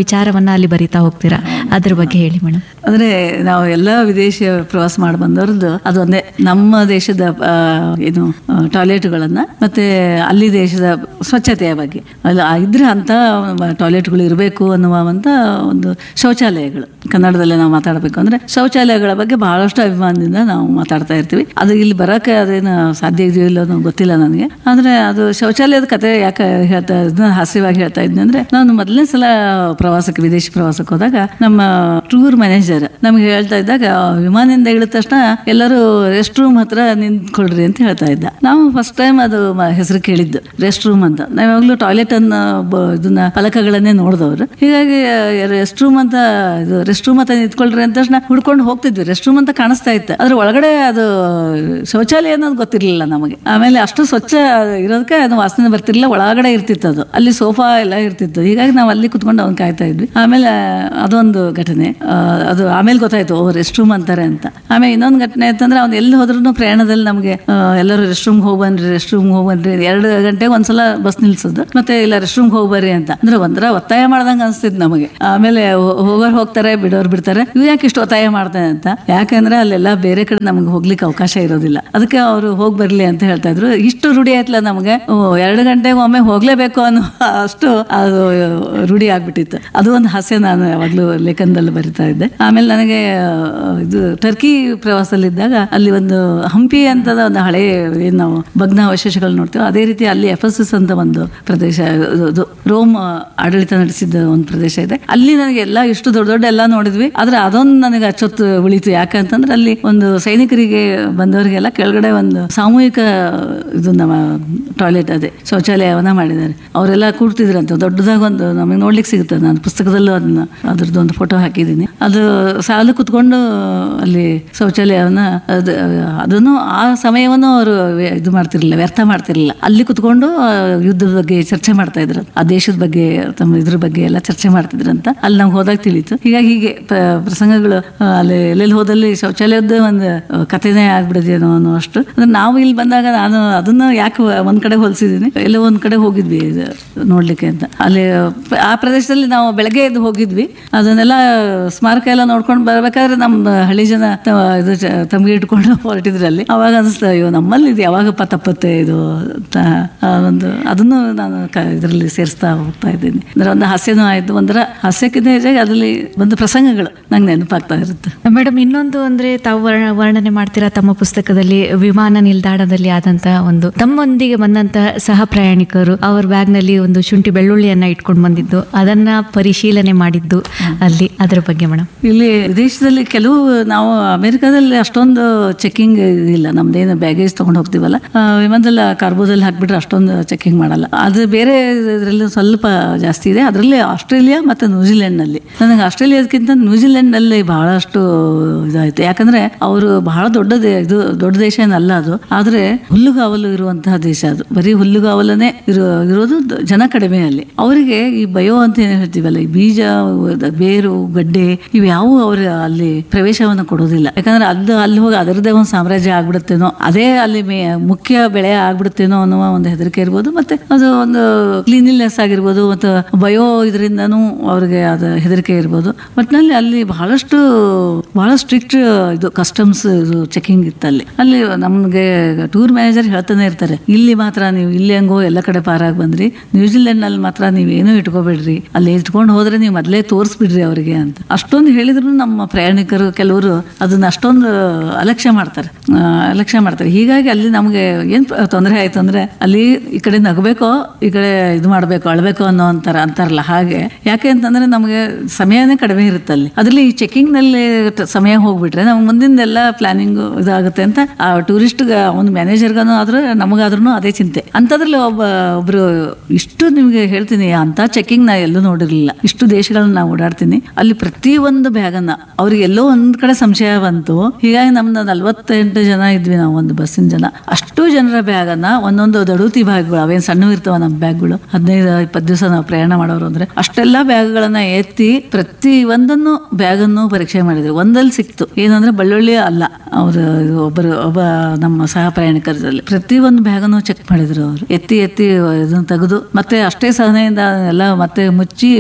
ಅನುಭವವನ್ನ ಅಲ್ಲಿ ಬರಿತಾ ಹೋಗ್ತೀರಾ ಅದ್ರ ಬಗ್ಗೆ ಹೇಳಿ ಮೇಡಮ್ ಅಂದ್ರೆ ನಾವು ಎಲ್ಲ ವಿದೇಶ ಪ್ರವಾಸ ಮಾಡಿ ಬಂದವ್ರದ್ದು ಅದು ಒಂದೇ ನಮ್ಮ ದೇಶದ ಆ, ಏನು ಟಾಯ್ಲೆಟ್ಗಳನ್ನ ಮತ್ತೆ ಅಲ್ಲಿ ದೇಶದ ಸ್ವಚ್ಛತೆಯ ಬಗ್ಗೆ ಅಲ್ಲಿ ಆ ಇದ್ರೆ ಅಂತ ಟಾಯ್ಲೆಟ್ಗಳು ಇರಬೇಕು ಅನ್ನುವ ಅಂತ ಒಂದು ಶೌಚಾಲಯಗಳು ಕನ್ನಡದಲ್ಲೇ ನಾವು ಮಾತಾಡಬೇಕು ಅಂದ್ರೆ ಶೌಚಾಲಯಗಳ ಬಗ್ಗೆ ಬಹಳಷ್ಟು ಅಭಿಮಾನದಿಂದ ನಾವು ಮಾತಾಡ್ತಾ ಇರ್ತೀವಿ ಅದು ಇಲ್ಲಿ ಬರಕ್ಕೆ ಅದೇನು ಸಾಧ್ಯ ಇದೆಯೋ ಇಲ್ಲೋ ಅನ್ನೋ ಗೊತ್ತಿಲ್ಲ ನನಗೆ ಆದ್ರೆ ಅದು ಶೌಚಾಲಯದ ಕತೆ ಯಾಕೆ ಹೇಳ್ತಾ ಇದನ್ನ ಹಾಸ್ಯವಾಗಿ ಹೇಳ್ತಾ ಇದ್ನಿ ಅಂದ್ರೆ ನಾನು ಮೊದಲನೇ ಸಲ ಪ್ರವಾಸಕ್ಕೆ ವಿದೇಶಿ ಪ್ರವಾಸಕ್ಕೆ ಹೋದಾಗ ನಮ್ಮ ಟೂರ್ ಮ್ಯಾನೇಜರ್ ನಮ್ಗೆ ಹೇಳ್ತಾ ಇದ್ದಾಗ ವಿಮಾನದಿಂದ ಇಳಿದ ತಕ್ಷಣ ಎಲ್ಲರೂ ರೆಸ್ಟ್ ರೂಮ್ ಹತ್ರ ನಿಂತ್ಕೊಳ್ರಿ ಅಂತ ಹೇಳ್ತಾ ಇದ್ದ ನಾವು ಫಸ್ಟ್ ಟೈಮ್ ಅದು ಮ- ಹೆಸರು ಕೇಳಿದ್ದು ರೆಸ್ಟ್ ರೂಮ್ ಅಂತ ನಾವು ಯಾವಾಗಲೂ ಟಾಯ್ಲೆಟ್ ಅನ್ನ ಬ- ಇದನ್ನ ಫಲಕಗಳನ್ನೇ ನೋಡಿದವರು ಹೀಗಾಗಿ ರೆಸ್ಟ್ ರೂಮ್ ಅಂತ ಇದು ರೆಸ್ಟ್ ರೂಮ್ ಅಂತ ನಿಂತ್ಕೊಳ್ರಿ ಅಂತ ತಕ್ಷಣ ಹುಡ್ಕೊಂಡು ಹೋಗ್ತಿದ್ವಿ ರೆಸ್ಟ್ ರೂಮ್ ಅಂತ ಕಾಣಿಸ್ತಾ ಇತ್ತು ಅದ್ರ ಒಳಗಡೆ ಅದು ಶೌಚಾಲಯ ಅನ್ನೋದು ಗೊತ್ತಿರಲಿಲ್ಲ ನಮಗೆ ಆಮೇಲೆ ಅಷ್ಟು ಸ್ವಚ್ಛ ಇರೋದಕ್ಕೆ ಅದು ವಾಸನೆ ಬರ್ತಿರ್ಲಿಲ್ಲ ಒಳಗಡೆ ಇರ್ತಿತ್ತು ಅದು ಅಲ್ಲಿ ಸೋಫಾ ಎಲ್ಲ ಇರ್ತಿತ್ತು ಹೀಗಾಗಿ ನಾವು ಅಲ್ಲಿ ಕುತ್ಕೊಂಡು ಅವ್ನು ಕಾಯ್ತಾ ಇದ್ವಿ ಆಮೇಲೆ ಅದೊಂದು ಘಟನೆ ಆ, ಅದು ಆಮೇಲೆ ಗೊತ್ತಾಯ್ತು ಓ ರೆಸ್ಟ್ ರೂಮ್ ಅಂತಾರೆ ಅಂತ ಆಮೇಲೆ ಇನ್ನೊಂದು ಘಟನೆ ಅಂತಂದ್ರೆ ಅವ್ನು ಎಲ್ಲಿ ಹೋದ್ರೂ ಪ್ರಯಾಣದಲ್ಲಿ ನಮಗೆ ಆ, ಎಲ್ಲರೂ ರೆಸ್ಟ್ ರೂಮ್ ಹೋಗಿ ಬನ್ರಿ ರೆಸ್ಟ್ ರೂಮ್ ಹೋಗಿ ಬನ್ರಿ ಎರಡು ಗಂಟೆಗೆ ಒಂದ್ಸಲ ಬಸ್ ನಿಲ್ಸೋದು ಮತ್ತೆ ಇಲ್ಲ ರೆಸ್ಟ್ ರೂಮ್ ಹೋಗಿ ಬರ್ರಿ ಅಂತ ಅಂದ್ರೆ ಒಂಥರ ಒತ್ತಾಯ ಮಾಡ್ದಂಗೆ ಅನಿಸ್ತಿತ್ತು ನಮಗೆ ಆಮೇಲೆ ಹೋ- ಹೋಗೋರು ಹೋಗ್ತಾರೆ ಬಿಡೋರು ಬಿಡ್ತಾರೆ ಇವ್ ಯಾಕೆ ಇಷ್ಟು ಒತ್ತಾಯ ಮಾಡ್ತಾನೆ ಅಂತ ಯಾಕಂದ್ರೆ ಅಲ್ಲೆಲ್ಲ ಬೇರೆ ಕಡೆ ನಮ್ಗೆ ಹೋಗ್ಲಿಕ್ಕೆ ಅವಕಾಶ ಇರೋದಿಲ್ಲ ಅದಕ್ಕೆ ಅವರು ಹೋಗಿ ಬರ್ಲಿ ಅಂತ ಹೇಳ್ತಾ ಇದ್ರು ಇಷ್ಟು ರೂಢಿ ಆಯ್ತಲ್ಲ ನಮಗೆ ಓ, ಎರಡು ಗಂಟೆಗೆ ಒಮ್ಮೆ ಹೋಗ್ಲೇಬೇಕು ಅನ್ನೋ ಅಷ್ಟು ಅದು ರೂಢಿ ಆಗ್ಬಿಟ್ಟಿತ್ತು ಅದು ಒಂದು ಹಾಸ್ಯ ನಾನು ಯಾವಾಗಲೂ ಲೇಖನದಲ್ಲಿ ಬರಿತಾ ಇದ್ದೆ ಆಮೇಲೆ ನನಗೆ ಆ, ಇದು ಟರ್ಕಿ ಪ್ರವಾಸದಲ್ಲಿದ್ದಾಗ ಅಲ್ಲಿ ಒಂದು ಹಂಪಿ ಅಂತದ ಒಂದು ಹಳೆ ಏನು ನಾವು ಭಗ್ನ ಅವಶೇಷಗಳು ನೋಡ್ತೀವಿ ಅದೇ ರೀತಿ ಅಲ್ಲಿ ಎಫಸಸ್ ಅಂತ ಒಂದು ಪ್ರದೇಶ ಇದು- ಇದು ರೋಮ್ ಆಡಳಿತ ನಡೆಸಿದ್ದ ಒಂದು ಪ್ರದೇಶ ಇದೆ ಅಲ್ಲಿ ನನಗೆ ಎಲ್ಲ ಇಷ್ಟು ದೊಡ್ಡ ದೊಡ್ಡ ಎಲ್ಲ ನೋಡಿದ್ವಿ ಆದ್ರೆ ಅದೊಂದು ನನಗೆ ಅಚ್ಚೊತ್ತು ಉಳಿತು ಯಾಕಂತಂದ್ರೆ ಅಲ್ಲಿ ಒಂದು ಸೈನಿಕರಿಗೆ ಬಂದವರಿಗೆಲ್ಲ ಕೆಳಗಡೆ ಒಂದು ಸಾಮೂಹಿಕ ಇದು ನಮ್ಮ ಟಾಯ್ಲೆಟ್ ಅದೇ ಶೌಚಾಲಯವನ್ನ ಮಾಡಿದ್ದಾರೆ ಅವರೆಲ್ಲ ಕೂಡ್ತಿದ್ರಂತೆ ದೊಡ್ಡದಾಗ ಒಂದು ನಮಗೆ ನೋಡ್ಲಿಕ್ಕೆ ಸಿಗುತ್ತೆ ನಾನು ಪುಸ್ತಕದಲ್ಲೂ ಅದನ್ನ ಅದ್ರದ್ದು ಒಂದು ಫೋಟೋ ಹಾಕಿದ್ದೀನಿ ಅದು ಸಾಲು ಕುತ್ಕೊಂಡು ಅಲ್ಲಿ ಶೌಚಾಲಯವನ್ನ ಅದು ಅದನ್ನು ಆ ಸಮಯವನ್ನು ಅವರು ಇದು ಮಾಡ್ತಿರ್ಲಿಲ್ಲ ವ್ಯರ್ಥ ಮಾಡ್ತಿರ್ಲಿಲ್ಲ ಅಲ್ಲಿ ಕುತ್ಕೊಂಡು ಆ, ಯುದ್ಧದ ಬಗ್ಗೆ ಚರ್ಚೆ ಮಾಡ್ತಾ ಇದ್ರು ಆ ದೇಶದ ಬಗ್ಗೆ ತಮ್ಮ ಇದ್ರ ಬಗ್ಗೆ ಎಲ್ಲ ಚರ್ಚೆ ಮಾಡ್ತಿದ್ರಂತ ಅಲ್ಲಿ ನಾವು ಹೋದಾಗ ತಿಳಿತು ಹೀಗಾಗಿ ಹೀಗೆ ಪ್ರ- ಪ್ರಸಂಗಗಳು ಆ, ಅಲ್ಲಿ ಎಲ್ಲೆಲ್ಲಿ ಹೋದಲ್ಲಿ ಶೌಚಾಲಯದ ಒಂದು ಆ, ಕಥೆನೇ ಆಗ್ಬಿಡಿದೇನೋ ಅನ್ನೋ ಅಷ್ಟು ಅಂದ್ರೆ ನಾವು ಇಲ್ಲಿ ಬಂದಾಗ ನಾನು ಅದನ್ನ ಯಾಕೆ ಒಂದ್ ಕಡೆ ಹೋಲಿಸಿದೀನಿ ಎಲ್ಲೋ ಒಂದ್ ಕಡೆ ಹೋಗಿದ್ವಿ ಇದು ನೋಡ್ಲಿಕ್ಕೆ ಅಂತ ಅಲ್ಲಿ ಪ- ಆ ಪ್ರದೇಶದಲ್ಲಿ ನಾವು ಬೆಳಗ್ಗೆ ಎದ್ದು ಹೋಗಿದ್ವಿ ಅದನ್ನೆಲ್ಲ ಸ್ಮಾರಕ ಎಲ್ಲ ನೋಡ್ಕೊಂಡು ಬರ್ಬೇಕಾದ್ರೆ ನಮ್ಮ ಹಳ್ಳಿ ಜನ ತ- ಇದು ಚ- ತಮ್ಗೆ ಇಟ್ಕೊಂಡು ಹೊರಟಿದ್ರು ಅಲ್ಲಿ ಅವಾಗ ಅನಿಸ್ತಾ ಅಯ್ಯೋ ನಮ್ಮಲ್ಲಿ ಇದು ಯಾವಾಗಪ್ಪ ತಪ್ಪತ್ತೆ ಇದು ಅಂತ ಆ ಒಂದು ಅದನ್ನು ನಾನು ಇದರಲ್ಲಿ ಸೇರಿಸ್ತಾ ಹೋಗ್ತಾ ಇದ್ದೀನಿ ಅಂದ್ರೆ ಒಂದು ಹಾಸ್ಯನೂ ಆಯ್ತು ಒಂಥರ ಹಾಸ್ಯಕ್ಕಿಂತ ಹೆಚ್ಚಾಗಿ ಅದರಲ್ಲಿ ಒಂದು ಪ್ರಸಂಗಗಳು ನಂಗೆ ನೆನಪಾಗ್ತಾ ಇರುತ್ತೆ ಮೇಡಮ್ ಇನ್ನೊಂದು ಅಂದ್ರೆ ತಾವು ವರ್ಣ- ವರ್ಣನೆ ಮಾಡ್ತೀರಾ ತಮ್ಮ ಪುಸ್ತಕದಲ್ಲಿ ವಿಮಾನ ನಿಲ್ದಾಣದಲ್ಲಿ ಆದಂತಹ ಒಂದು ತಮ್ಮೊಂದಿಗೆ ಬಂದಂತಹ ಸಹ ಪ್ರಯಾಣಿಕರು ಅವ್ರ ಬ್ಯಾಗ್ ನಲ್ಲಿ ಒಂದು ಶುಂಠಿ ಬೆಳ್ಳುಳ್ಳಿಯನ್ನ ಇಟ್ಕೊಂಡು ಬಂದಿದ್ದು ಅದನ್ನ ಪರಿಶೀಲನೆ ಮಾಡಿದ್ದು ಅಲ್ಲಿ ಅದ್ರ ಬಗ್ಗೆ ಮೇಡಮ್ ಇಲ್ಲಿ ವಿದೇಶದಲ್ಲಿ ಕೆಲವು ನಾವು ಅಮೆರಿಕಾದಲ್ಲಿ ಅಷ್ಟೊಂದು ಚೆಕಿಂಗ್ ಇಲ್ಲ ನಮ್ದೇನು ಬ್ಯಾಗೇಜ್ ತಗೊಂಡು ಹೋಗ್ತೀವಲ್ಲ ಆ, ವಿಮಾನದಲ್ಲಿ ಕಾರ್ಬೋದಲ್ಲಿ ಹಾಕ್ಬಿಟ್ರೆ ಅಷ್ಟೊಂದು ಚೆಕಿಂಗ್ ಮಾಡಲ್ಲ ಅದು ಬೇರೆ ಇದರಲ್ಲಿ ಸ್ವಲ್ಪ ಜಾಸ್ತಿ ಇದೆ ಅದರಲ್ಲಿ ಆಸ್ಟ್ರೇಲಿಯಾ ಮತ್ತು ನ್ಯೂಜಿಲೆಂಡ್ನಲ್ಲಿ ನನಗೆ ಆಸ್ಟ್ರೇಲಿಯಾದಕ್ಕಿಂತ ನ್ಯೂಜಿಲೆಂಡ್ನಲ್ಲಿ ಬಹಳಷ್ಟು ಇದಾಯ್ತು ಯಾಕಂದ್ರೆ ಅವರು ಬಹಳ ದೊಡ್ಡ ದೇ- ಇದು ದೊಡ್ಡ ದೇಶ ಏನಲ್ಲ ಅದು ಆದ್ರೆ ಹುಲ್ಲುಗಾವಲು ಇರುವಂತಹ ದೇಶ ಅದು ಬರೀ ಹುಲ್ಲುಗಾವಲನೇ ಇರೋ ಇರೋದು ದ- ಜನ ಕಡಿಮೆ ಅಲ್ಲಿ ಅವರಿಗೆ ಈ ಬಯೋ ಅಂತ ಏನ್ ಹೇಳ್ತೀವಲ್ಲ ಈ ಬೀಜ ದ- ಬೇರು ಗಡ್ಡೆ ಇವು ಯಾವ ಅವ್ರ ಅಲ್ಲಿ ಪ್ರವೇಶವನ್ನು ಕೊಡೋದಿಲ್ಲ ಯಾಕಂದ್ರೆ ಅದು ಅಲ್ಲಿ ಹೋಗಿ ಅದರದೇ ಒಂದು ಸಾಮ್ರಾಜ್ಯ ಆಗ್ಬಿಡುತ್ತೇನೋ ಅದೇ ಅಲ್ಲಿ ಮೇ ಮುಖ್ಯ ಬೆಳೆ ಆಗ್ಬಿಡುತ್ತೇನೋ ಅನ್ನುವ ಒಂದು ಹೆದರಿಕೆ ಇರ್ಬೋದು ಮತ್ತೆ ಅದು ಒಂದು ಕ್ಲೀನಿನೆಸ್ ಆಗಿರ್ಬೋದು ಮತ್ತು ಬಯೋ ಇದರಿಂದನೂ ಅವ್ರಿಗೆ ಅದು ಹೆದರಿಕೆ ಇರ್ಬೋದು ಒಟ್ಟಿನಲ್ಲಿ ಅಲ್ಲಿ ಬಹಳಷ್ಟು ಬಹಳ ಸ್ಟ್ರಿಕ್ಟ್ ಇದು ಕಸ್ಟಮ್ಸ್ ಇದು ಚೆಕಿಂಗ್ ಇತ್ತು ಅಲ್ಲಿ ಅಲ್ಲಿ ನಮ್ಗೆ ಟೂರ್ ಮ್ಯಾನೇಜರ್ ಹೇಳ್ತಾನೆ ಇರ್ತಾರೆ ಇಲ್ಲಿ ಮಾತ್ರ ನೀವು ಇಲ್ಲಿ ಹೆಂಗೋ ಎಲ್ಲ ಕಡೆ ಪಾರಾಗಿ ಬಂದ್ರಿ ನ್ಯೂಜಿಲೆಂಡ್ ನಲ್ಲಿ ಮಾತ್ರ ನೀವೇನು ಇಟ್ಕೋಬೇಡ್ರಿ ಅಲ್ಲಿ ಇಟ್ಕೊಂಡು ಹೋದ್ರೆ ನೀವು ಮೊದಲೇ ತೋರಿಸ್ಬಿಡ್ರಿ ಅವರಿಗೆ ಅಂತ ಅಷ್ಟೊಂದು ಹೇಳಿದ್ರು ನಮ್ಮ ಪ್ರಯಾಣಿಕರು ಕೆಲವರು ಅದನ್ನ ಅಷ್ಟೊಂದು ಅಲಕ್ಷ್ಯ ಮಾಡ್ತಾರೆ ಆ, ಅಲಕ್ಷ್ಯ ಮಾಡ್ತಾರೆ ಹೀಗಾಗಿ ಅಲ್ಲಿ ನಮಗೆ ಏನ್ ಪ- ತೊಂದರೆ ಆಯ್ತು ಅಂದ್ರೆ ಅಲ್ಲಿ ಈ ಕಡೆ ನಗಬೇಕೋ ಈ ಕಡೆ ಇದು ಮಾಡಬೇಕು ಅಳ್ಬೇಕು ಅನ್ನೋ ಅಂತಾರ ಅಂತಾರಲ್ಲ ಹಾಗೆ ಯಾಕೆ ಅಂತಂದ್ರೆ ನಮಗೆ ಸಮಯನೇ ಕಡಿಮೆ ಇರುತ್ತೆ ಅಲ್ಲಿ ಅದ್ರಲ್ಲಿ ಈ ಚೆಕಿಂಗ್ ನಲ್ಲಿ ಟ- ಸಮಯ ಹೋಗ್ಬಿಟ್ರೆ ನಮ್ಗೆ ಮುಂದಿಂದೆಲ್ಲ ಪ್ಲಾನಿಂಗ್ ಇದಾಗುತ್ತೆ ಅಂತ ಆ ಟೂರಿಸ್ಟ್ ಒಂದು ಮ್ಯಾನೇಜರ್ಗನು ಆದ್ರೂ ನಮಗಾದ್ರೂ ಅದೇ ಚಿಂತೆ ಅಂತದ್ರಲ್ಲಿ ಒಬ್ಬ ಒಬ್ರು ಇಷ್ಟು ನಿಮ್ಗೆ ಹೇಳ್ತೀನಿ ಅಂತ ಚೆಕಿಂಗ್ ನಾ ಎಲ್ಲೂ ನೋಡಿರ್ಲಿಲ್ಲ ಇಷ್ಟು ದೇಶಗಳನ್ನ ನಾವು ಓಡಾಡ್ತೀನಿ ಅಲ್ಲಿ ಪ್ರತಿ ಒಂದು ಬ್ಯಾಗನ್ನ ಅವ್ರಿಗೆ ಎಲ್ಲೋ ಒಂದ್ ಕಡೆ ಸಂಶಯ ಬಂತು ಹೀಗಾಗಿ ನಮ್ದು ನಲ್ವತ್ತೆಂಟು ಜನ ಇದ್ವಿ ನಾವು ಒಂದು ಬಸ್ಸಿನ ಜನ ಅಷ್ಟು ಜನರ ಬ್ಯಾಗನ್ನ ಒಂದೊಂದು ದಡುತಿ ಬ್ಯಾಗ್ಗಳು ಅವೇನ್ ಸಣ್ಣ ಇರ್ತಾವ ನಮ್ಮ ಬ್ಯಾಗ್ಗಳು ಹದಿನೈದು ಇಪ್ಪತ್ತು ದಿವಸ ನಾವು ಪ್ರಯಾಣ ಮಾಡೋರು ಅಂದ್ರೆ ಅಷ್ಟೆಲ್ಲ ಬ್ಯಾಗ್ಗಳನ್ನ ಎತ್ತಿ ಪ್ರತಿ ಒಂದನ್ನು ಬ್ಯಾಗನ್ನು ಪರೀಕ್ಷೆ ಮಾಡಿದ್ರು ಒಂದಲ್ಲಿ ಸಿಕ್ತು ಏನಂದ್ರೆ ಬೆಳ್ಳುಳ್ಳಿ ಅಲ್ಲ ಅವರು ಒಬ್ಬರು ಒಬ್ಬ ನಮ್ಮ ಸಹ ಪ್ರಯಾಣಿಕರಲ್ಲಿ ಪ್ರತಿ ಒಂದು ಬ್ಯಾಗನ್ನು ಚೆಕ್ ಮಾಡಿದ್ರು ಅವರು ಎತ್ತಿ ಎತ್ತಿ ಇದನ್ನ ತೆಗೆದು ಮತ್ತೆ ಅಷ್ಟೇ ಸಹನೆಯಿಂದ ಎಲ್ಲ ಮತ್ತೆ ಮುಚ್ಚಿ ಜಿಪ್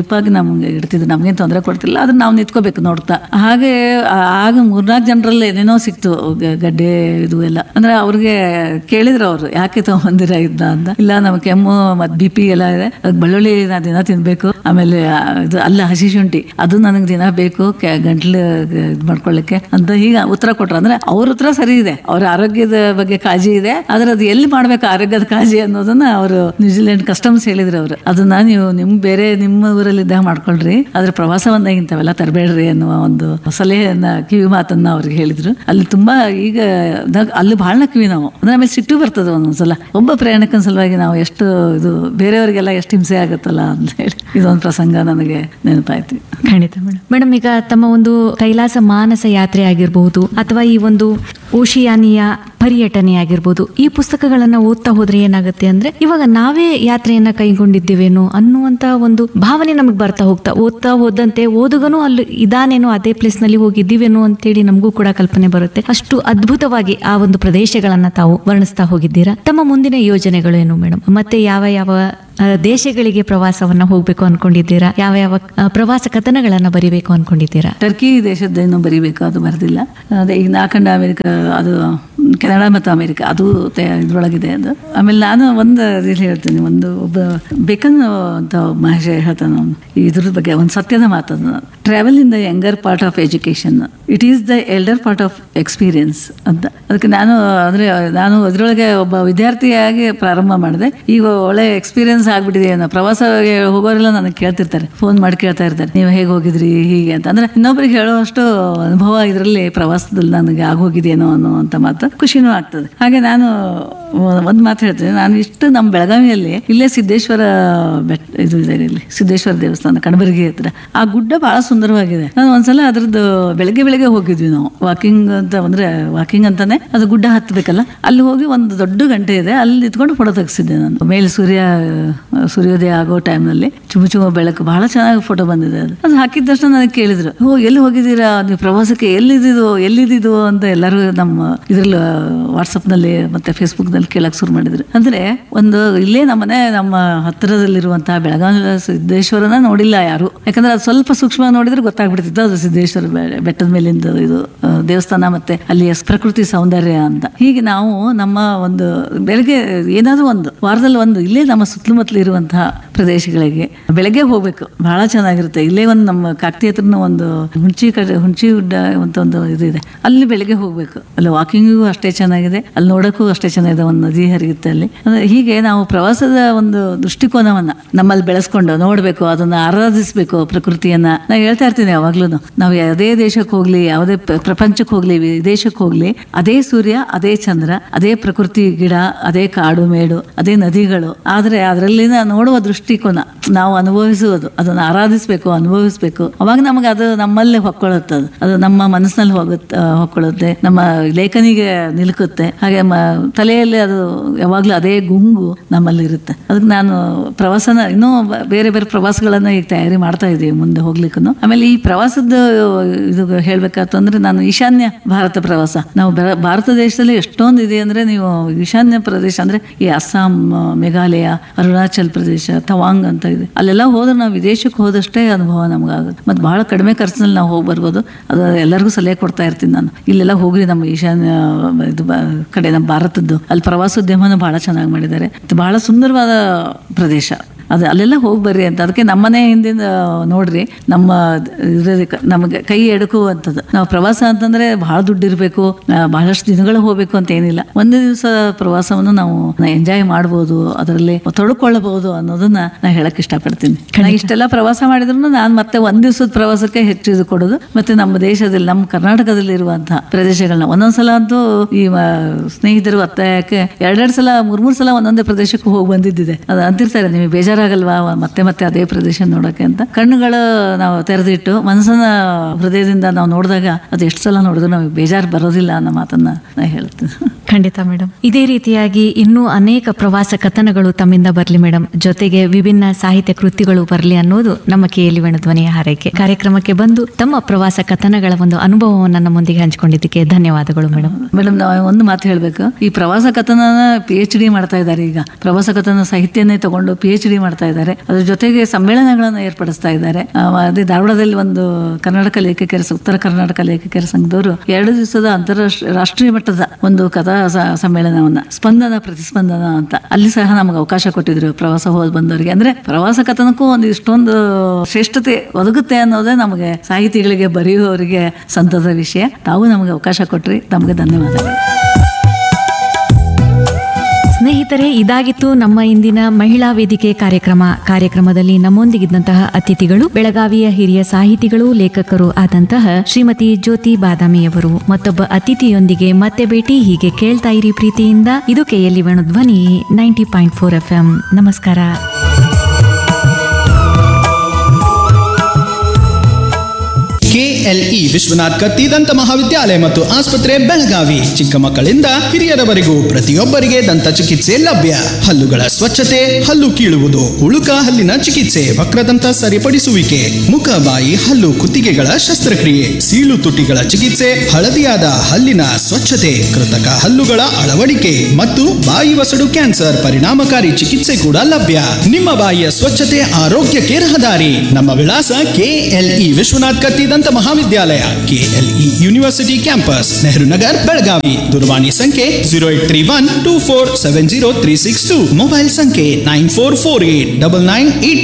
ಹೆಲ್ಪಾಗಿ ನಮ್ಗೆ ಇಡ್ತಿದ್ರು ನಮ್ಗೇನು ತೊಂದರೆ ಕೊಡ್ತಿಲ್ಲ ಅದನ್ನ ನಾವು ನಿಂತ್ಕೋಬೇಕು ನೋಡ್ತಾ ಹಾಗೆ ಆ- ಆಗ ಮೂರ್ನಾಲ್ಕು ಜನರಲ್ಲಿ ಏನೇನೋ ಸಿಕ್ತು ಗ- ಗಡ್ಡೆ ಇದು ಎಲ್ಲ ಅಂದ್ರೆ ಅವ್ರಿಗೆ ಕೇಳಿದ್ರು ಅವರು ಯಾಕೆ ತಗೊಂಬಂದಿರ ಇದ್ದ ಅಂತ ಇಲ್ಲ ನಮ್ಗೆ ಕೆಮ್ಮು ಮತ್ತು ಬಿ ಪಿ ಎಲ್ಲ ಇದೆ ಅದ್ ಬೆಳ್ಳುಳ್ಳಿ ನಾ ದಿನ ತಿನ್ಬೇಕು ಆಮೇಲೆ ಆ, ಇದು ಅಲ್ಲ ಹಸಿ ಶುಂಠಿ ಅದು ನನಗೆ ದಿನ ಬೇಕು ಕೆ- ಗಂಟ್ಲು ಇದು ಮಾಡ್ಕೊಳ್ಳಿಕ್ಕೆ ಅಂತ ಹೀಗೆ ಉತ್ತರ ಕೊಟ್ರು ಅಂದ್ರೆ ಅವ್ರ ಉತ್ತರ ಸರಿ ಇದೆ ಅವ್ರ ಆರೋಗ್ಯದ ಬಗ್ಗೆ ಕಾಳಜಿ ಇದೆ ಆದ್ರೆ ಅದು ಎಲ್ಲಿ ಮಾಡ್ಬೇಕು ಆರೋಗ್ಯದ ಕಾಳಜಿ ಅನ್ನೋದನ್ನ ಅವರು ನ್ಯೂಜಿಲೆಂಡ್ ಕಸ್ಟಮ್ಸ್ ಹೇಳಿದ್ರು ಅವರು ಅದನ್ನ ನೀವು ನಿಮ್ ಬೇರೆ ನಿಮ್ಮ ಊರಲ್ಲಿ ಇದ್ದಾಗ ಮಾಡ್ಕೊಳ್ರಿ ಆದ್ರೆ ಪ್ರವಾಸವನ್ನ ಇಂಥವೆಲ್ಲ ತರಬೇಡ್ರಿ ಅನ್ನುವ ಒಂದು ಸಲಹೆಯನ್ನ ಕಿವಿ ಮಾತನ್ನ ಅವ್ರಿಗೆ ಹೇಳಿದ್ರು ಅಲ್ಲಿ ತುಂಬಾ ಈಗ ದಾಗ- ಅಲ್ಲಿ ಬಹಳ ನಕ್ವಿ ನಾವು ಅಂದ್ರೆ ಆಮೇಲೆ ಸಿಟ್ಟು ಬರ್ತದೆ ಒಂದೊಂದ್ಸಲ ಒಬ್ಬ ಪ್ರಯಾಣಿಕನ ಸಲುವಾಗಿ ನಾವು ಎಷ್ಟು ಇದು ಬೇರೆಯವರಿಗೆಲ್ಲ ಎಷ್ಟು ಹಿಂಸೆ ಆಗುತ್ತಲ್ಲ ಅಂತ ಹೇಳಿ ಇದೊಂದು ಪ್ರಸಂಗ ನನಗೆ ನೆನಪಾಯ್ತು ಖಂಡಿತ ಮೇಡಮ್ ಮೇಡಮ್ ಈಗ ತಮ್ಮ ಒಂದು ಕೈಲಾಸ ಮಾನಸ ಯಾತ್ರೆ ಆಗಿರಬಹುದು ಅಥವಾ ಈ ಒಂದು ಓಶಿಯಾನಿಯ ಪರ್ಯಟನೆ ಆಗಿರ್ಬೋದು ಈ ಪುಸ್ತಕಗಳನ್ನ ಓದ್ತಾ ಹೋದ್ರೆ ಏನಾಗುತ್ತೆ ಅಂದ್ರೆ ಇವಾಗ ನಾವೇ ಯಾತ್ರೆಯನ್ನ ಕೈಗೊಂಡಿದ್ದೇವೇನೋ ಅನ್ನುವಂತ ಒಂದು ಭಾವನೆ ನಮಗೆ ಬರ್ತಾ ಹೋಗ್ತಾ ಓದ್ತಾ ಹೋದಂತೆ ಓದುಗನು ಅಲ್ಲಿ ಇದಾನೇನೋ ಅದೇ ಪ್ಲೇಸ್ ನಲ್ಲಿ ಹೋಗಿದ್ದೀವೇನೋ ಅಂತೇಳಿ ನಮಗೂ ಕೂಡ ಕಲ್ಪನೆ ಬರುತ್ತೆ ಅಷ್ಟು ಅದ್ಭುತವಾಗಿ ಆ ಒಂದು ಪ್ರದೇಶಗಳನ್ನ ತಾವು ವರ್ಣಿಸ್ತಾ ಹೋಗಿದ್ದೀರಾ ತಮ್ಮ ಮುಂದಿನ ಯೋಜನೆಗಳು ಏನು ಮೇಡಮ್ ಮತ್ತೆ ಯಾವ ಯಾವ ಆ, ದೇಶಗಳಿಗೆ ಪ್ರವಾಸವನ್ನ ಹೋಗ್ಬೇಕು ಅನ್ಕೊಂಡಿದ್ದೀರಾ ಯಾವ ಯಾವ ಆ, ಪ್ರವಾಸ ಕಥನಗಳನ್ನ ಬರಿಬೇಕು ಅನ್ಕೊಂಡಿದ್ದೀರಾ ಟರ್ಕಿ ದೇಶದ್ದೇನು ಬರಿಬೇಕು ಅದು ಬರೆದಿಲ್ಲ ಅದೇ ಈಗ ನಾಲ್ಕಂಡ ಅಮೆರಿಕ ಅದು ಕೆನಡಾ ಮತ್ತು ಅಮೆರಿಕ ಅದು ತೆ- ಇದ್ರೊಳಗಿದೆ ಅದು ಆಮೇಲೆ ನಾನು ಒಂದು ಇದು ಹೇಳ್ತೀನಿ ಒಂದು ಒಬ್ಬ ಬೇಕನ್ ಅಂತ ಮಹೇಶ ಹೇಳ್ತಾನೆ ಅವನು ಇದ್ರ ಬಗ್ಗೆ ಒಂದು ಸತ್ಯದ ಮಾತದು travel in the younger part of education it is the elder part of experience ಅಂತ ಅದಕ್ಕೆ ನಾನು ಅಂದರೆ ನಾನು ಅದರೊಳಗೆ ಒಬ್ಬ ವಿದ್ಯಾರ್ಥಿಯಾಗಿ ಪ್ರಾರಂಭ ಮಾಡಿದೆ ಈಗ ಒಳ್ಳೆ ಎಕ್ಸ್ಪೀರಿಯನ್ಸ್ ಆಗ್ಬಿಟ್ಟಿದೆ ಅನ್ನೋ ಪ್ರವಾಸಕ್ಕೆ ಹೋಗೋರೆಲ್ಲ ನನಗೆ ಕೇಳ್ತಿರ್ತಾರೆ ಫೋನ್ ಮಾಡಿ ಕೇಳ್ತಾ ಇರ್ತಾರೆ ನೀವು ಹೇಗೆ ಹೋಗಿದ್ರಿ ಹೀಗೆ ಅಂತ ಅಂದ್ರೆ ಇನ್ನೊಬ್ರಿಗೆ ಹೇಳುವಷ್ಟು ಅನುಭವ ಇದರಲ್ಲಿ ಪ್ರವಾಸದಲ್ಲಿ ನನಗೆ ಆಗೋಗಿದೆಯೇನೋ ಅನ್ನುವಂಥ ಮಾತು ಖುಷಿನೂ ಆಗ್ತದೆ ಹಾಗೆ ನಾನು ಒಂದು ಮಾತು ಹೇಳ್ತೀನಿ ನಾನು ಇಷ್ಟು ನಮ್ಮ ಬೆಳಗಾವಿಯಲ್ಲಿ ಇಲ್ಲೇ ಸಿದ್ದೇಶ್ವರ ಬೆಟ್ಟ ಇದು ಇದೆ ಇಲ್ಲಿ ಸಿದ್ದೇಶ್ವರ ದೇವಸ್ಥಾನ ಕಣಬರ್ಗಿ ಹತ್ರ ಆ ಗುಡ್ಡ ಬಹಳ ಸುಂದರವಾಗಿದೆ ನಾನು ಒಂದ್ಸಲ ಅದ್ರದ್ದು ಬೆಳಗ್ಗೆ ಬೆಳಗ್ಗೆ ಹೋಗಿದ್ವಿ ನಾವು ವಾಕಿಂಗ್ ಅಂತ ಅಂದ್ರೆ ವಾಕಿಂಗ್ ಅಂತಾನೆ ಅದು ಗುಡ್ಡ ಹತ್ತಬೇಕಲ್ಲ ಅಲ್ಲಿ ಹೋಗಿ ಒಂದು ದೊಡ್ಡ ಗಂಟೆ ಇದೆ ಅಲ್ಲಿ ನಿಂತ್ಕೊಂಡು ಫೋಟೋ ತೆಗ್ಸಿದ್ದೆ ನಾನು ಮೇಲೆ ಸೂರ್ಯ ಸೂರ್ಯೋದಯ ಆಗೋ ಟೈಮ್ನಲ್ಲಿ ಚುಮು ಚುಮು ಬೆಳಕು ಬಹಳ ಚೆನ್ನಾಗಿ ಫೋಟೋ ಬಂದಿದೆ ಅದು ಅದು ಹಾಕಿದ ತಕ್ಷಣ ನನಗೆ ಕೇಳಿದ್ರು ಓ ಎಲ್ಲಿ ಹೋಗಿದ್ದೀರಾ ನೀವು ಪ್ರವಾಸಕ್ಕೆ ಎಲ್ಲಿದ್ದು ಎಲ್ಲಿದ್ದು ಅಂತ ಎಲ್ಲರೂ ನಮ್ಮ ಇದ್ರಲ್ಲಿ ವಾಟ್ಸಪ್ನಲ್ಲಿ ಮತ್ತೆ ಫೇಸ್ಬುಕ್ನಲ್ಲಿ ಕೇಳಕ್ ಶುರು ಮಾಡಿದ್ರು ಅಂದ್ರೆ ಒಂದು ಇಲ್ಲೇ ನಮ್ಮನೆ ನಮ್ಮ ಹತ್ತಿರದಲ್ಲಿರುವಂತಹ ಬೆಳಗಾವಿ ಸಿದ್ದೇಶ್ವರನ ನೋಡಿಲ್ಲ ಯಾರು ಯಾಕಂದ್ರೆ ಅದು ಸ್ವಲ್ಪ ಸೂಕ್ಷ್ಮ ನೋಡಿದ್ರೆ ಗೊತ್ತಾಗ್ಬಿಡ್ತಿತ್ತು ಅದು ಸಿದ್ದೇಶ್ವರ ಬೆ- ಬೆಟ್ಟದ ಮೇಲಿಂದ ಇದು ಆ, ದೇವಸ್ಥಾನ ಮತ್ತೆ ಅಲ್ಲಿಯ ಪ್ರಕೃತಿ ಸೌಂದರ್ಯ ಅಂತ ಹೀಗೆ ನಾವು ನಮ್ಮ ಒಂದು ಬೆಳಗ್ಗೆ ಏನಾದರೂ ಒಂದು ವಾರದಲ್ಲಿ ಒಂದು ಇಲ್ಲೇ ನಮ್ಮ ಸುತ್ತಮುತ್ತಲು ಇರುವಂತಹ ಪ್ರದೇಶಗಳಿಗೆ ಬೆಳಗ್ಗೆ ಹೋಗ್ಬೇಕು ಬಹಳ ಚೆನ್ನಾಗಿರುತ್ತೆ ಇಲ್ಲೇ ಒಂದು ನಮ್ಮ ಕಾಕ್ತಿ ಹತ್ರನ ಒಂದು ಹುಣಚಿ ಕಡೆ ಹುಣಚಿ ಗುಡ್ಡ ಅಂತ ಒಂದು ಇದು ಇದೆ ಅಲ್ಲಿ ಬೆಳಗ್ಗೆ ಹೋಗ್ಬೇಕು ಅಲ್ಲಿ ವಾಕಿಂಗಿಗೂ ಅಷ್ಟೇ ಚೆನ್ನಾಗಿದೆ ಅಲ್ಲಿ ನೋಡೋಕ್ಕೂ ಅಷ್ಟೇ ಚೆನ್ನಾಗಿದೆ ಒಂದು ನದಿ ಹರಿಯುತ್ತೆ ಅಲ್ಲಿ ಅಂದ್ರೆ ಹೀಗೆ ನಾವು ಪ್ರವಾಸದ ಒಂದು ದೃಷ್ಟಿಕೋನವನ್ನ ನಮ್ಮಲ್ಲಿ ಬೆಳೆಸ್ಕೊಂಡು ನೋಡ್ಬೇಕು ಅದನ್ನ ಆರಾಧಿಸ್ಬೇಕು ಪ್ರಕೃತಿಯನ್ನ ನಾ ಹೇಳ್ತಾ ಇರ್ತೀನಿ ಯಾವಾಗ್ಲೂ ನಾವು ಯಾವುದೇ ದೇಶಕ್ಕೆ ಹೋಗ್ಲಿ ಯಾವುದೇ ಪ್ರ- ಪ್ರಪಂಚಕ್ಕೆ ಹೋಗ್ಲಿ ವಿದೇಶಕ್ಕೆ ಹೋಗ್ಲಿ ಅದೇ ಸೂರ್ಯ ಅದೇ ಚಂದ್ರ ಅದೇ ಪ್ರಕೃತಿ ಗಿಡ ಅದೇ ಕಾಡು ಮೇಡು ಅದೇ ನದಿಗಳು ಆದ್ರೆ ಅದರಲ್ಲಿನ ನೋಡುವ ದೃಷ್ಟಿಕೋನ ನಾವು ಅನುಭವಿಸುವುದು ಅದನ್ನ ಆರಾಧಿಸ್ಬೇಕು ಅನುಭವಿಸ್ಬೇಕು ಅವಾಗ ನಮಗೆ ಅದು ನಮ್ಮಲ್ಲೇ ಹೊಕ್ಕೊಳ್ಳುತ್ತೆ ಅದು ಅದು ನಮ್ಮ ಮನಸ್ಸಿನಲ್ಲಿ ಹೋಗುತ್ತೆ ಆ, ಹೊಕ್ಕೊಳ್ಳುತ್ತೆ ನಮ್ಮ ಲೇಖನಿಗೆ ನಿಲುಕುತ್ತೆ ಹಾಗೆ ಮ ತಲೆಯಲ್ಲಿ ಅದು ಯಾವಾಗಲೂ ಅದೇ ಗುಂಗು ನಮ್ಮಲ್ಲಿ ಇರುತ್ತೆ ಅದಕ್ಕೆ ನಾನು ಪ್ರವಾಸನ ಇನ್ನೂ ಬ- ಬೇರೆ ಬೇರೆ ಪ್ರವಾಸಗಳನ್ನ ಈಗ ತಯಾರಿ ಮಾಡ್ತಾ ಇದ್ದೀವಿ ಮುಂದೆ ಹೋಗ್ಲಿಕ್ಕೂ ಆಮೇಲೆ ಈ ಪ್ರವಾಸದ ಇದು ಹೇಳ್ಬೇಕಾತಂದ್ರೆ ನಾನು ಈಶಾನ್ಯ ಭಾರತ ಪ್ರವಾಸ ನಾವು ಬರ- ಭಾರತ ದೇಶದಲ್ಲಿ ಎಷ್ಟೊಂದು ಇದೆ ಅಂದ್ರೆ ನೀವು ಈಶಾನ್ಯ ಪ್ರದೇಶ ಅಂದ್ರೆ ಈ ಅಸ್ಸಾಂ ಆ, ಮೇಘಾಲಯ ಅರುಣಾಚಲ್ ಪ್ರದೇಶ ತವಾಂಗ್ ಅಂತ ಇದೆ ಅಲ್ಲೆಲ್ಲ ಹೋದ್ರೆ ನಾವು ವಿದೇಶಕ್ಕೆ ಹೋದಷ್ಟೇ ಅನುಭವ ನಮಗಾಗುತ್ತೆ ಮತ್ತು ಬಹಳ ಕಡಿಮೆ ಖರ್ಚಿನಲ್ಲಿ ನಾವು ಹೋಗಿ ಬರ್ಬೋದು ಅದು ಎಲ್ಲರಿಗೂ ಸಲಹೆ ಕೊಡ್ತಾ ಇರ್ತೀನಿ ನಾನು ಇಲ್ಲೆಲ್ಲ ಹೋಗ್ರಿ ನಮ್ಮ ಈಶಾನ್ಯ ಇದು ಬ- ಕಡೆ ನಮ್ಮ ಭಾರತದ್ದು ಅಲ್ಲಿ ಪ್ರವಾಸೋದ್ಯಮನ ಬಹಳ ಚೆನ್ನಾಗಿ ಮಾಡಿದ್ದಾರೆ ಇದು ಬಹಳ ಸುಂದರವಾದ ಪ್ರದೇಶ ಅದು ಅಲ್ಲೆಲ್ಲ ಹೋಗಿ ಬರ್ರಿ ಅಂತ ಅದಕ್ಕೆ ನಮ್ಮನೆ ಹಿಂದಿಂದ ನೋಡ್ರಿ ನಮ್ಮ ಇದ್ರದಕ್ಕೆ ನಮಗೆ ಕೈ ಎಡಕುವಂಥದ್ದು ನಾವು ಪ್ರವಾಸ ಅಂತಂದ್ರೆ ಬಹಳ ದುಡ್ಡು ಇರಬೇಕು ಬಹಳಷ್ಟು ದಿನಗಳು ಹೋಗ್ಬೇಕು ಅಂತ ಏನಿಲ್ಲ ಒಂದು ದಿವಸ ಪ್ರವಾಸವನ್ನು ನಾವು ಎಂಜಾಯ್ ಮಾಡ್ಬೋದು ಅದರಲ್ಲಿ ತೊಡ್ಕೊಳ್ಳಬಹುದು ಅನ್ನೋದನ್ನ ನಾ ಹೇಳಕ್ ಇಷ್ಟಪಡ್ತೀನಿ ನಾ ಇಷ್ಟೆಲ್ಲ ಪ್ರವಾಸ ಮಾಡಿದ್ರು ನಾನು ಮತ್ತೆ ಒಂದ್ ದಿವಸದ ಪ್ರವಾಸಕ್ಕೆ ಹೆಚ್ಚು ಇದು ಕೊಡೋದು ಮತ್ತೆ ನಮ್ಮ ದೇಶದಲ್ಲಿ ನಮ್ಮ ಕರ್ನಾಟಕದಲ್ಲಿ ಇರುವಂತಹ ಪ್ರದೇಶಗಳನ್ನ ಒಂದೊಂದ್ಸಲ ಅಂತೂ ಈ ಮ- ಸ್ನೇಹಿತರು ಒತ್ತಾಯಕ್ಕೆ ಎರಡೆರಡು ಸಲ ಮೂರ್ ಮೂರ್ ಸಲ ಒಂದೊಂದೇ ಪ್ರದೇಶಕ್ಕೆ ಹೋಗಿ ಬಂದಿದ್ದಿದೆ ಅದು ಅಂತಿರ್ತಾರೆ ನಿಮಗೆ ಬೇಜಾರಾಗಲ್ವಾ ಮತ್ತೆ ಮತ್ತೆ ಅದೇ ಪ್ರದೇಶ ನೋಡಕ್ಕೆ ಅಂತ ಕಣ್ಣುಗಳು ನಾವು ತೆರೆದಿಟ್ಟು ಮನಸ್ಸನ್ನ ಹೃದಯದಿಂದ ನಾವು ನೋಡಿದಾಗ ಅದು ಎಷ್ಟು ಸಲ ನೋಡಿದ್ರು ನಮಗೆ ಬೇಜಾರು ಬರೋದಿಲ್ಲ ಅನ್ನೋ ಮಾತನ್ನ ನಾ ಹೇಳ್ತೀನಿ ಖಂಡಿತ ಮೇಡಮ್ ಇದೇ ರೀತಿಯಾಗಿ ಇನ್ನೂ ಅನೇಕ ಪ್ರವಾಸ ಕಥನಗಳು ತಮ್ಮಿಂದ ಬರಲಿ ಮೇಡಮ್ ಜೊತೆಗೆ ವಿಭಿನ್ನ ಸಾಹಿತ್ಯ ಕೃತಿಗಳು ಬರಲಿ ಅನ್ನೋದು ನಮ್ಮ ಕೆಎಲಿ ಧ್ವನಿಯ ಹಾರೈಕೆ ಕಾರ್ಯಕ್ರಮಕ್ಕೆ ಬಂದು ತಮ್ಮ ಪ್ರವಾಸ ಕಥನಗಳ ಒಂದು ಅನುಭವವನ್ನು ನಮ್ಮೊಂದಿಗೆ ಹಂಚಿಕೊಂಡಿದ್ದಕ್ಕೆ ಧನ್ಯವಾದಗಳು ಮೇಡಮ್ ಮೇಡಮ್ ನಾವು ಒಂದು ಮಾತು ಹೇಳ್ಬೇಕು ಈ ಪ್ರವಾಸ ಕಥನನ ಪಿ ಎಚ್ ಡಿ ಮಾಡ್ತಾ ಇದ್ದಾರೆ ಈಗ ಪ್ರವಾಸ ಕಥನ ಸಾಹಿತ್ಯನೇ ತಗೊಂಡು ಪಿ ಎಚ್ ಡಿ ಮಾಡ್ತಾ ಇದ್ದಾರೆ ಅದ್ರ ಜೊತೆಗೆ ಸಮ್ಮೇಳನಗಳನ್ನು ಏರ್ಪಡಿಸ್ತಾ ಇದ್ದಾರೆ ಆ, ಅದೇ ಧಾರವಾಡದಲ್ಲಿ ಒಂದು ಕರ್ನಾಟಕ ಲೇಖಕಿಯರ ಸ- ಉತ್ತರ ಕರ್ನಾಟಕ ಲೇಖಕಿಯರ ಸಂಘದವರು ಎರಡು ದಿವಸದ ಅಂತಾರಾಷ್ಟ್ರೀಯ ರಾಷ್ಟ್ರೀಯ ಮಟ್ಟದ ಒಂದು ಕಥಾ ಸ- ಸಮ್ಮೇಳನವನ್ನ ಸ್ಪಂದನ ಪ್ರತಿಸ್ಪಂದನ ಅಂತ ಅಲ್ಲಿ ಸಹ ನಮಗೆ ಅವಕಾಶ ಕೊಟ್ಟಿದ್ರು ಪ್ರವಾಸ ಹೋದ್ ಬಂದವರಿಗೆ ಅಂದ್ರೆ ಪ್ರವಾಸ ಕಥನಕ್ಕೂ ಒಂದು ಇಷ್ಟೊಂದು ಶ್ರೇಷ್ಠತೆ ಒದಗುತ್ತೆ ಅನ್ನೋದೇ ನಮಗೆ ಸಾಹಿತಿಗಳಿಗೆ ಬರೆಯುವವರಿಗೆ ಸಂತದ ವಿಷಯ ತಾವು ನಮಗೆ ಅವಕಾಶ ಕೊಟ್ರಿ ತಮಗೆ ಧನ್ಯವಾದಗಳು ಸ್ನೇಹಿತರೆ ಇದಾಗಿತ್ತು ನಮ್ಮ ಇಂದಿನ ಮಹಿಳಾ ವೇದಿಕೆ ಕಾರ್ಯಕ್ರಮ ಕಾರ್ಯಕ್ರಮದಲ್ಲಿ ನಮ್ಮೊಂದಿಗಿದ್ದಂತಹ ಅತಿಥಿಗಳು ಬೆಳಗಾವಿಯ ಹಿರಿಯ ಸಾಹಿತಿಗಳು ಲೇಖಕರು ಆದಂತಹ ಶ್ರೀಮತಿ ಜ್ಯೋತಿ ಬಾದಾಮಿಯವರು ಮತ್ತೊಬ್ಬ ಅತಿಥಿಯೊಂದಿಗೆ ಮತ್ತೆ ಭೇಟಿ ಹೀಗೆ ಕೇಳ್ತಾ ಇರಿ ಪ್ರೀತಿಯಿಂದ ಇದು KLE Venudhwani ninety point four F M ನಮಸ್ಕಾರ ಕೆಎಲ್ಇ ವಿಶ್ವನಾಥ್ ಕತ್ತಿ ದಂತ ಮಹಾವಿದ್ಯಾಲಯ ಮತ್ತು ಆಸ್ಪತ್ರೆ ಬೆಳಗಾವಿ ಚಿಕ್ಕ ಮಕ್ಕಳಿಂದ ಹಿರಿಯರವರೆಗೂ ಪ್ರತಿಯೊಬ್ಬರಿಗೆ ದಂತ ಚಿಕಿತ್ಸೆ ಲಭ್ಯ ಹಲ್ಲುಗಳ ಸ್ವಚ್ಛತೆ ಹಲ್ಲು ಕೀಳುವುದು ಉಳುಕ ಹಲ್ಲಿನ ಚಿಕಿತ್ಸೆ ವಕ್ರದಂತ ಸರಿಪಡಿಸುವಿಕೆ ಮುಖ ಬಾಯಿ ಹಲ್ಲು ಕುತ್ತಿಗೆಗಳ ಶಸ್ತ್ರಕ್ರಿಯೆ ಸೀಳು ತುಟಿಗಳ ಚಿಕಿತ್ಸೆ ಹಳದಿಯಾದ ಹಲ್ಲಿನ ಸ್ವಚ್ಛತೆ ಕೃತಕ ಹಲ್ಲುಗಳ ಅಳವಡಿಕೆ ಮತ್ತು ಬಾಯಿ ವಸಡು ಕ್ಯಾನ್ಸರ್ ಪರಿಣಾಮಕಾರಿ ಚಿಕಿತ್ಸೆ ಕೂಡ ಲಭ್ಯ ನಿಮ್ಮ ಬಾಯಿಯ ಸ್ವಚ್ಛತೆ ಆರೋಗ್ಯಕ್ಕೆ ರಹದಾರಿ ನಮ್ಮ ವಿಳಾಸ ಕೆಎಲ್ಇ ವಿಶ್ವನಾಥ್ ಕತ್ತಿ ದಂತ ಮಹಾವಿದ್ಯಾಲಯ KLE university campus Nehru Nagar Belagavi ದೂರವಾಣಿ ಸಂಖ್ಯೆ zero eight three one two four seven zero three six two mobile ಸಂಖ್ಯೆ nine four four eight double nine eight